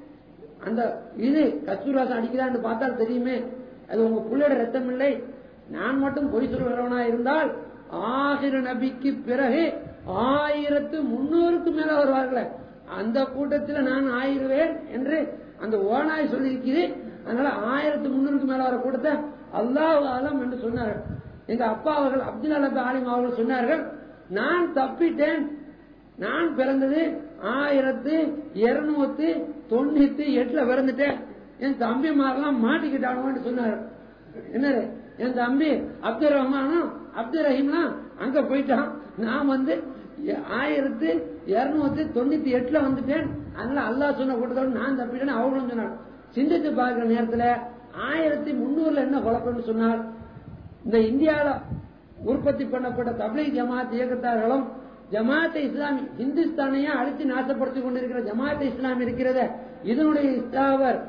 அந்த இது கஸ்தூரி வாசம் அடிக்கிறான்னு பார்த்தால் தெரியுமே அது உங்க புள்ளையோட ரத்தம் இல்லை நான் மட்டும் பொய் சொல்கிறவனா இருந்தால் ஆகிர நபிக்கு பிறகு ஆயிரத்து முன்னூறுக்கு மேல வருவார்களே அந்த கூட்டத்தில் நான் ஆயிருவேன் என்று அந்த ஓனாய் சொல்லியிருக்கிறது அதனால ஆயிரத்து முன்னூறுக்கு மேல வர கூட்டத்தை அல்லாஹ் ஆலம் என்று சொன்னார்கள் எங்க அப்பா அவர்கள் அப்துல் அலப் ஆலிம் அவர்கள் சொன்னார்கள் நான் தப்பிட்டேன் நான் பிறந்தது ஆயிரத்து இருநூத்தி தொண்ணூத்தி எட்டுல பிறந்துட்டேன் என் தம்பிமாரெல்லாம் மாட்டிக்கிட்டானுன்னு சொன்னாரு என்னரு என் தம்பி அப்துல் ரஹ்மானும் அப்துல் ரஹீம்லாம் அங்க போயிட்டான் நான் வந்து ஆயிரத்து இருநூத்தி தொண்ணூத்தி எட்டுல வந்துட்டேன் அதனால அல்லாஹ் சொன்ன கூட்டத்தோட நான் தப்பிட்டேன்னு அவங்களும் சொன்னார் சிந்தித்து பார்க்கிற நேரத்துல ஆயிரத்தி முன்னூறுல என்ன குழப்பம்னு சொன்னார் இந்த இந்தியாவில உற்பத்தி பண்ணப்பட்ட தப்லீக் ஜமாத் இயக்கத்தார்களும் ஜமாத்தை இஸ்லாமி ஹிந்துஸ்தானையே அழித்து நாசப்படுத்திக் கொண்டிருக்கிற ஜமாத்தை இஸ்லாம் இருக்கிறத இதனுடைய இஸ்லாவர்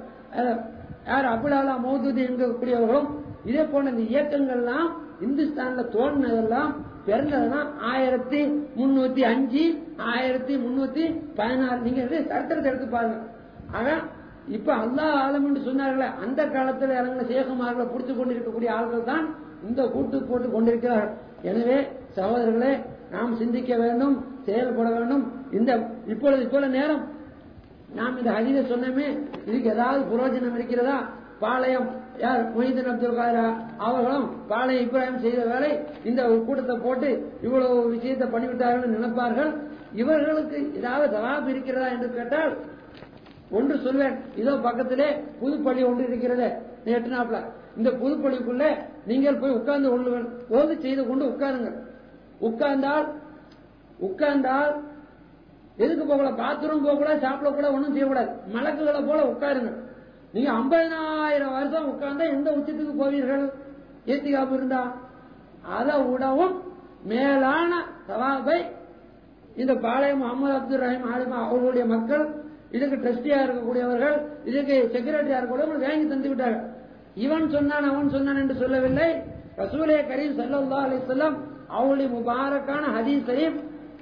யார் அபுலாலா மௌதூதி என்கக்கூடியவர்களும் இதே போன்ற இந்த இயக்கங்கள்லாம் இந்துஸ்தான்ல தோன்றினதெல்லாம் பிறந்ததெல்லாம் ஆயிரத்தி முன்னூத்தி அஞ்சு ஆயிரத்தி முன்னூத்தி பதினாறு நீங்க சரித்திரத்தை எடுத்து பாருங்க ஆக இப்ப அல்லாஹ் ஆலம் என்று சொன்னார்களே அந்த காலத்தில் இறங்கின சேகமார்களை பிடித்துக் கொண்டிருக்கக்கூடிய ஆள்கள் தான் இந்த கூட்டு போட்டு கொண்டிருக்கிறார்கள் எனவே சகோதரர்களே நாம் சிந்திக்க வேண்டும் செயல்பட வேண்டும் இந்த இப்பொழுது இப்பொழுது நேரம் நாம் இந்த ஹதீத சொன்னமே இதுக்கு ஏதாவது புரோஜனம் இருக்கிறதா பாளையம் யார் மொஹிதீன் அப்துல் காதரா அவர்களும் பாளையம் இப்ராஹிம் செய்த வேலை இந்த ஒரு கூட்டத்தை போட்டு இவ்வளவு விஷயத்தை பண்ணிவிட்டார்கள் நினைப்பார்கள் இவர்களுக்கு ஏதாவது தவாப் இருக்கிறதா என்று கேட்டால் ஒன்று சொல்வேன் இதோ பக்கத்திலே புதுப்பள்ளி ஒன்று இருக்கிறது எட்டுனாப்ல இந்த புதுப்பள்ளிக்குள்ள நீங்கள் போய் உட்கார்ந்து கொள்ளுங்கள் ஓது செய்து கொண்டு உட்காருங்கள் உட்கார்ந்தால் உட்கார்ந்தால் எதுக்கு போகல பாத்ரூம் போக கூட சாப்பிட கூட ஒன்றும் செய்யக்கூடாது மலக்குகளை போல உட்காருங்க நீங்க ஐம்பதனாயிரம் வருஷம் உட்கார்ந்தா எந்த உச்சத்துக்கு போவீர்கள் ஏத்திகாப்பு இருந்தா அதை விடவும் மேலான சவாபை இந்த பாளையம் முகமது அப்துல் ரஹீம் ஆலிமா அவர்களுடைய மக்கள் இதுக்கு ட்ரஸ்டியா இருக்கக்கூடியவர்கள் இதுக்கு செக்ரட்டரியா இருக்கக்கூடியவர்கள் வாங்கி தந்து விட்டார்கள் இவன் சொன்னான் அவன் சொன்னான் என்று சொல்லவில்லை ரசூலே கரீம் சல்லா அலிஸ்லாம் அவருடைய முபாரக்கான ஹதீஸையும்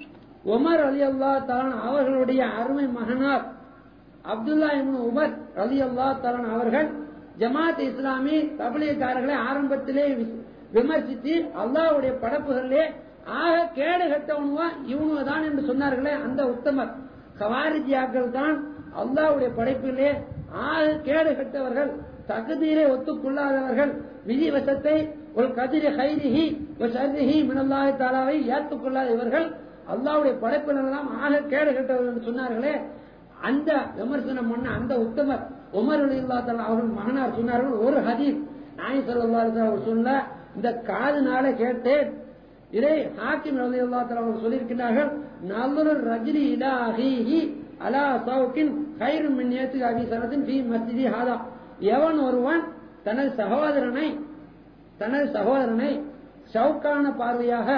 உமர் அலி அல்லா தலான் அவர்களுடைய அருமை மகனார் அப்துல்லா இப்னு உமர் அலி அல்லா தலான் அவர்கள் ஜமாத் இஸ்லாமி தபலியக்காரர்களை ஆரம்பத்திலே விமர்சித்து அல்லாவுடைய படைப்புகளிலே ஆக கேடு கட்டவனுவா இவனுவ தான் என்று சொன்னார்களே அந்த உத்தமர் கவாரிஜியாக்கள் தான் அல்லாவுடைய படைப்பிலே ஆக கேடு கட்டவர்கள் தகுதியிலே ஒத்துக்கொள்ளாதவர்கள் விதிவசத்தை ஒரு கதிரி ஹைரிஹி ஒரு சர்ரிஹி மினல்லாஹி தாலாவை ஏற்றுக்கொள்ளாத இவர்கள் அல்லாவுடைய படைப்பினெல்லாம் ஆக கேடு கட்டவர்கள் என்று சொன்னார்களே அந்த விமர்சனம் பண்ண அந்த உத்தமர் உமர் அலி அல்லா அவர்கள் மகனார் சொன்னார்கள் ஒரு ஹதீஸ் நாய் சொல்லா அவர் சொன்ன இந்த காதுனால கேட்டேன் இதை ஹாக்கிம் அலி அல்லா அவர்கள் சொல்லியிருக்கிறார்கள் நல்லொரு ரஜினி இலா அஹீஹி அலா சவுக்கின் கயிறு மின் ஏத்து அபி சரத்தின் பி மஸ்ஜிதி ஹாதா எவன் ஒருவன் தனது சகோதரனை தனது சகோதரனை சவுக்கான பார்வையாக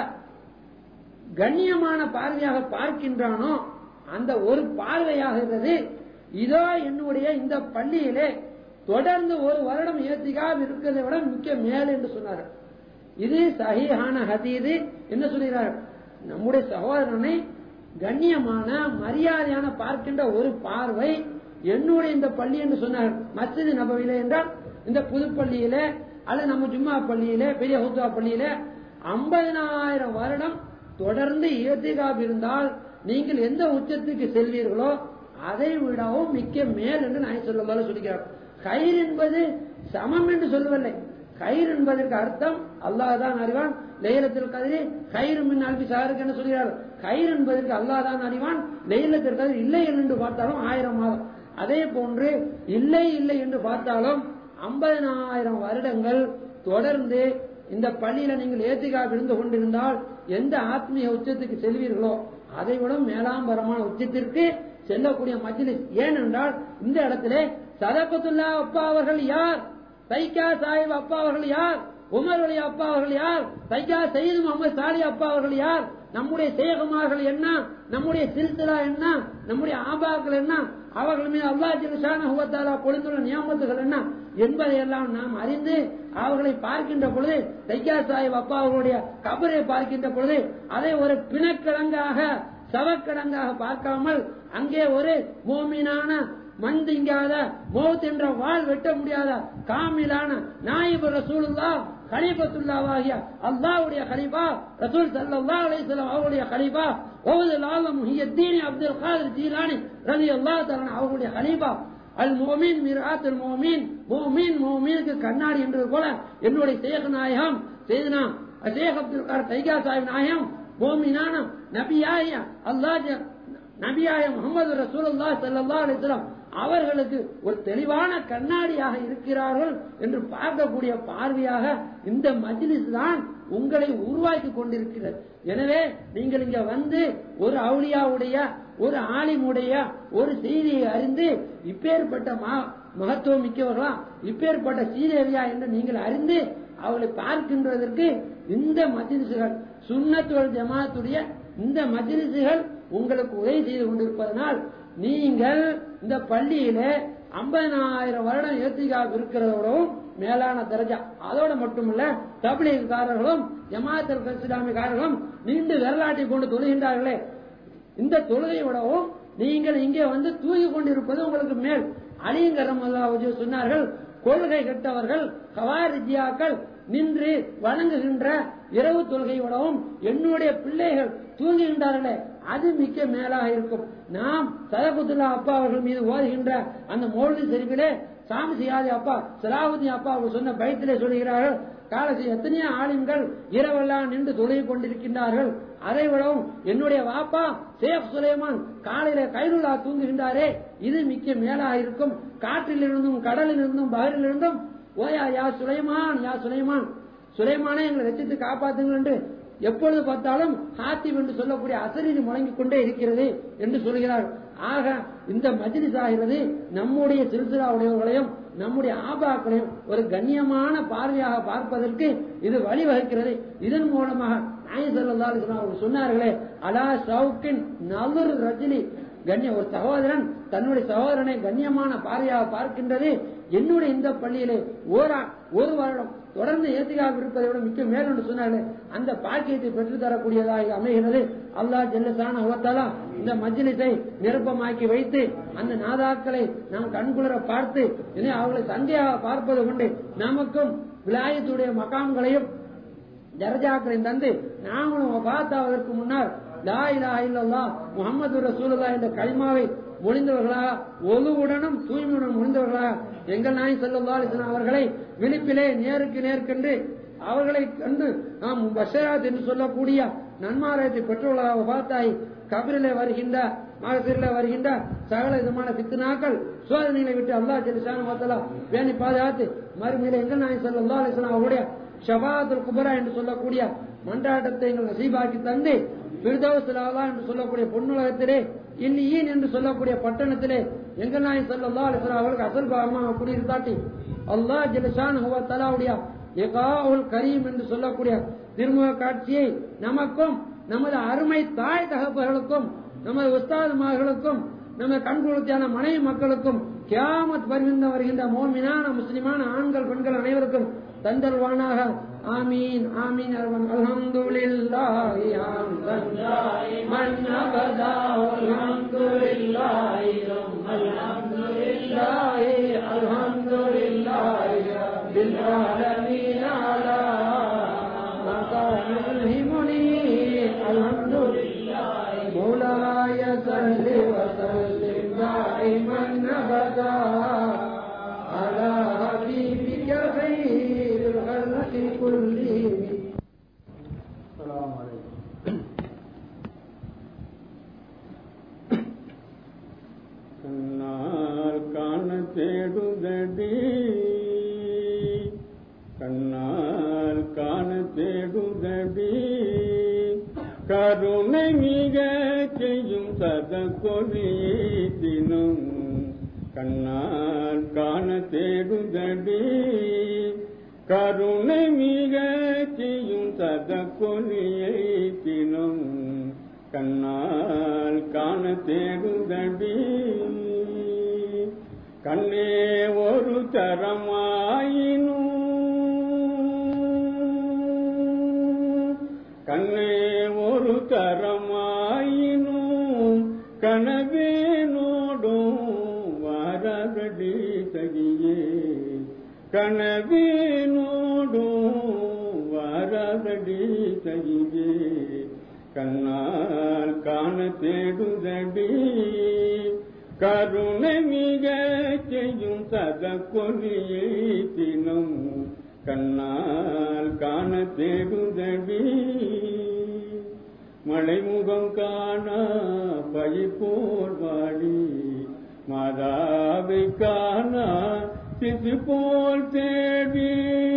கண்ணியமான பார்வையாக பார்க்கின்றானோ அந்த ஒரு பார்வையாகிறது இதோ என்னுடைய இந்த பள்ளியிலே தொடர்ந்து ஒரு வருடம் ஏத்திக்காக இருக்கிறதை விட மிக்க மேல் என்று சொன்னார்கள் இது சஹீஹான ஹதீது என்ன சொல்கிறார்கள் நம்முடைய சகோதரனை கண்ணியமான மரியாதையான பார்க்கின்ற ஒரு பார்வை என்னுடைய இந்த பள்ளி என்று சொன்னார்கள் மசிது நபவிலே என்றால் இந்த புதுப்பள்ளியில அல்லது நம்ம ஜும்மா பள்ளியில பெரிய ஹுத்துவா பள்ளியில ஐம்பதனாயிரம் வருடம் தொடர்ந்து ஏத்திகாப் இருந்தால் நீங்கள் எந்த உச்சத்துக்கு செல்வீர்களோ அதை விடவும் மிக்க மேல் என்று நான் சொல்ல சொல்லுகிறார் கயிர் என்பது சமம் என்று சொல்லவில்லை கயிறு என்பதற்கு அர்த்தம் அல்லாஹ் தான் அறிவான் லைலத்தில் கதிரி கயிறு மின் அல்பி சாருக்கு என்ன சொல்கிறார் கயிறு என்பதற்கு அல்லாஹ் தான் அறிவான் லைலத்தில் கதிர் இல்லை என்று பார்த்தாலும் ஆயிரம் மாதம் அதே போன்று இல்லை இல்லை என்று பார்த்தாலும் ஐம்பதனாயிரம் வருடங்கள் தொடர்ந்து இந்த பள்ளியில நீங்கள் ஏத்திகா இருந்து கொண்டிருந்தால் எந்த ஆத்மீக உச்சத்துக்கு செல்வீர்களோ அதை விட மேலாம்பரமான உச்சத்திற்கு செல்லக்கூடிய மஜ்லிஸ் ஏனென்றால் இந்த இடத்துல சதகத்துல்லா அப்பா அவர்கள் யார் தைக்கா சாஹிப் அப்பா அவர்கள் யார் உமர் அலி அப்பா அவர்கள் யார் தைக்கா சயீது முகமது சாலி அப்பா அவர்கள் யார் நம்முடைய சேகமார்கள் என்ன நம்முடைய சில்சிலா என்ன நம்முடைய ஆபாக்கள் என்ன அவர்கள் மீது அல்லா ஜிலுசான பொழுதுள்ள நியமத்துகள் என்ன என்பதையெல்லாம் நாம் அறிந்து அவர்களை பார்க்கின்ற பொழுது தைக்கா சாஹிப் அப்பா அவர்களுடைய கபரை பார்க்கின்ற பொழுது அதை ஒரு பிணக்கிழங்காக சவக்கிழங்காக பார்க்காமல் அங்கே ஒரு மோமீனான மண் திங்காத மௌத் என்ற வாழ் வெட்ட முடியாத காமிலான நாயிபு ரசூலுல்லா கலீபத்துல்லாவாகிய அல்லாவுடைய கலீபா ரசூல் சல்லா அலிஸ்லாம் அவருடைய கலீபா ஒவ்வொரு லாலம் முஹியத்தீன் அப்துல் காதர் ஜீலானி ரதி அல்லா தலன் அவருடைய கலீபா அல் மோமீன் மிராத் அல் மோமீன் மோமீன் மோமீனுக்கு கண்ணாடி என்றது போல என்னுடைய சேக நாயகம் செய்தனா ஷேக் அப்துல் கார் தைகா சாஹிப் நாயகம் மோமினான நபியாய அல்லாஹ் நபியாய முகமது ரசூலுல்லா சல்லா அலிஸ்லாம் அவர்களுக்கு ஒரு தெளிவான கண்ணாடியாக இருக்கிறார்கள் என்று பார்க்கக்கூடிய பார்வையாக இந்த மஜ்லிஸ் தான் உங்களை உருவாக்கி கொண்டிருக்கிறது எனவே நீங்கள் இங்க வந்து ஒரு அவுளியாவுடைய ஒரு ஆலிமுடைய ஒரு செய்தியை அறிந்து இப்பேற்பட்ட மகத்துவம் மிக்கவர்களா இப்பேற்பட்ட சீதேவியா என்று நீங்கள் அறிந்து அவளை பார்க்கின்றதற்கு இந்த மஜ்லிசுகள் சுண்ணத்துவல் ஜமாத்துடைய இந்த மஜ்லிசுகள் உங்களுக்கு உதவி செய்து கொண்டிருப்பதனால் நீங்கள் இந்த பள்ளியில ஐம்பதனாயிரம் வருடம் ஏத்திகாக இருக்கிறதோடவும் மேலான தரஜா அதோட மட்டுமல்ல தபிலீகாரர்களும் ஜமாத்தல் இஸ்லாமியக்காரர்களும் நீண்டு வரலாற்றை கொண்டு தொழுகின்றார்களே இந்த தொழுகையோடவும் நீங்கள் இங்கே வந்து தூங்கி கொண்டிருப்பது உங்களுக்கு மேல் அலிங்கரம் சொன்னார்கள் கொள்கை கெட்டவர்கள் கவாரிஜியாக்கள் நின்று வணங்குகின்ற இரவு தொழுகையோடவும் என்னுடைய பிள்ளைகள் தூங்குகின்றார்களே அது மிக்க மேலாக இருக்கும் நாம் சதகுத்துல்லா அப்பா அவர்கள் மீது ஓதுகின்ற அந்த மோல்டி செருப்பிலே சாமி சியாதி அப்பா சலாவுதீன் அப்பா அவர் சொன்ன பயத்திலே சொல்கிறார்கள் காலத்தில் எத்தனையோ ஆளுங்கள் இரவெல்லாம் நின்று தொழுகி கொண்டிருக்கின்றார்கள் அதை விடவும் என்னுடைய வாப்பா சேஃப் சுலைமான் காலையில கைருலா தூங்குகின்றாரே இது மிக்க மேலாக இருக்கும் காற்றில் இருந்தும் கடலில் இருந்தும் பகலில் இருந்தும் ஓயா யா சுலைமான் யா சுலைமான் சுலைமானே எங்களை ரசித்து காப்பாத்துங்கள் என்று எப்பொழுது பார்த்தாலும் ஹாத்திம் என்று சொல்லக்கூடிய அசரீதி முழங்கிக் கொண்டே இருக்கிறது என்று சொல்கிறார் ஆக இந்த மஜ்லிஸ் ஆகிறது நம்முடைய சிறுசிலா உடையவர்களையும் நம்முடைய ஆபாக்களையும் ஒரு கண்ணியமான பார்வையாக பார்ப்பதற்கு இது வழிவகுக்கிறது இதன் மூலமாக நாய் சொல்லா சொன்னார்களே அலா சவுக்கின் நலுர் ரஜினி கண்ணிய ஒரு சகோதரன் தன்னுடைய சகோதரனை கண்ணியமான பார்வையாக பார்க்கின்றது என்னுடைய இந்த பள்ளியிலே ஓரா ஒரு வருடம் தொடர்ந்து ஏத்திகாக இருப்பதை விட மிக்க மேல் என்று சொன்னார்கள் அந்த பாக்கியத்தை பெற்றுத் தரக்கூடியதாக அமைகிறது அல்லாஹ் ஜெல்லசான ஓத்தாலா இந்த மஜ்லிஸை நிரப்பமாக்கி வைத்து அந்த நாதாக்களை நாம் கண்குளிர பார்த்து இனி அவர்களை சந்தையாக பார்ப்பது கொண்டு நமக்கும் விலாயத்துடைய மகாம்களையும் தர்ஜாக்களையும் தந்து நாமளும் பார்த்தாவதற்கு முன்னால் லா இலா இல்லல்லா முகமது ரசூலுல்லா என்ற களிமாவை முடிந்தவர்களாக ஒழுவுடனும் தூய்மையுடன் முடிந்தவர்களாக எங்கள் நாய் செல்லல்லா அவர்களை விழிப்பிலே நேருக்கு நேர்கண்டு அவர்களை கண்டு நாம் பஷராத் என்று சொல்லக்கூடிய நன்மாராயத்தை பெற்றுள்ளதாக பார்த்தாய் கபிரிலே வருகின்ற மகசிரில வருகின்ற சகல விதமான பித்துனாக்கள் சோதனைகளை விட்டு அல்லா ஜெலிசான பார்த்தலா வேணி பாதுகாத்து மறுமையில எங்கள் நாய் செல்லல்லா அலிஸ்லாம் அவருடைய ஷபாத்துல் குபரா என்று சொல்லக்கூடிய மன்றாட்டத்தை எங்கள் நசீபாக்கி தந்து பிரிதவசிலாலா என்று சொல்லக்கூடிய பொன்னுலகத்திலே இன்னியீன் என்று சொல்லக்கூடிய பட்டணத்திலே எங்கள் நாய் செல்லல்லா அலிஸ்லாம் அவர்களுக்கு அசல் பாகமாக குடியிருந்தாட்டி அல்லாஹ் ஜெலிசான் தலாவுடைய எகாவுல் கரீம் என்று சொல்லக்கூடிய திருமுக காட்சியை நமக்கும் நமது அருமை தாய் தகப்பர்களுக்கும் நமது உஸ்தாதுமார்களுக்கும் நம்ம கண்குளுத்தியான மனைவி மக்களுக்கும் கியாமத் வருகின்ற வருகின்ற மோமினான முஸ்லிமான ஆண்கள் பெண்கள் அனைவருக்கும் தந்தல்வானாக ஆமீன் ஆமீன் அல்ஹம்துலில்லாஹி ஹம்தன் மன் அபதா அல்ஹம்துலில்லாஹி அல்ஹம்துலில்லாஹி அல்ஹம்துலில்லாஹி ரப்பில் ஆலமீன் அலா ما كان يلهمني الحمد لله مولاي صل وسلم دائما ابدا على حبيبك خير الخلق கருணை மிக செய்யும் சத கொடியை தினம் கண்ணால் காண தேடுதடி கருணை மிக செய்யும் சத கொடியை தினம் கண்ணால் காண தேடுதடி கண்ணே ஒரு தரமாயினும் கண்ணே ஒரு தரமாயினும் கனவே நோடும் வாரகடி சகியே கனவே நோடும் வாரகடி சகியே கண்ணால் காண தேடுதடி கருணை மிக செய்யும் சத கொடியை தினம் கண்ணால் காண தேடுதடி மலைமுகம் காண பயிர் போல் வாடி மாதாவை காண சிசு போல் தேடி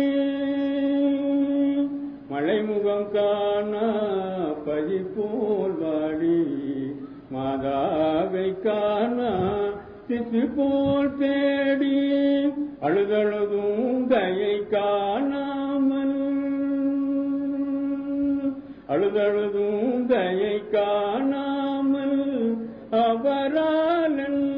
மலைமுகம் காண பயிர் போல் வாடி மாதாவை காண சிசு போல் தேடி அழுதழுதும் தயை காணாமல் அழுதழுதும் தயை காணாமல் அவரால்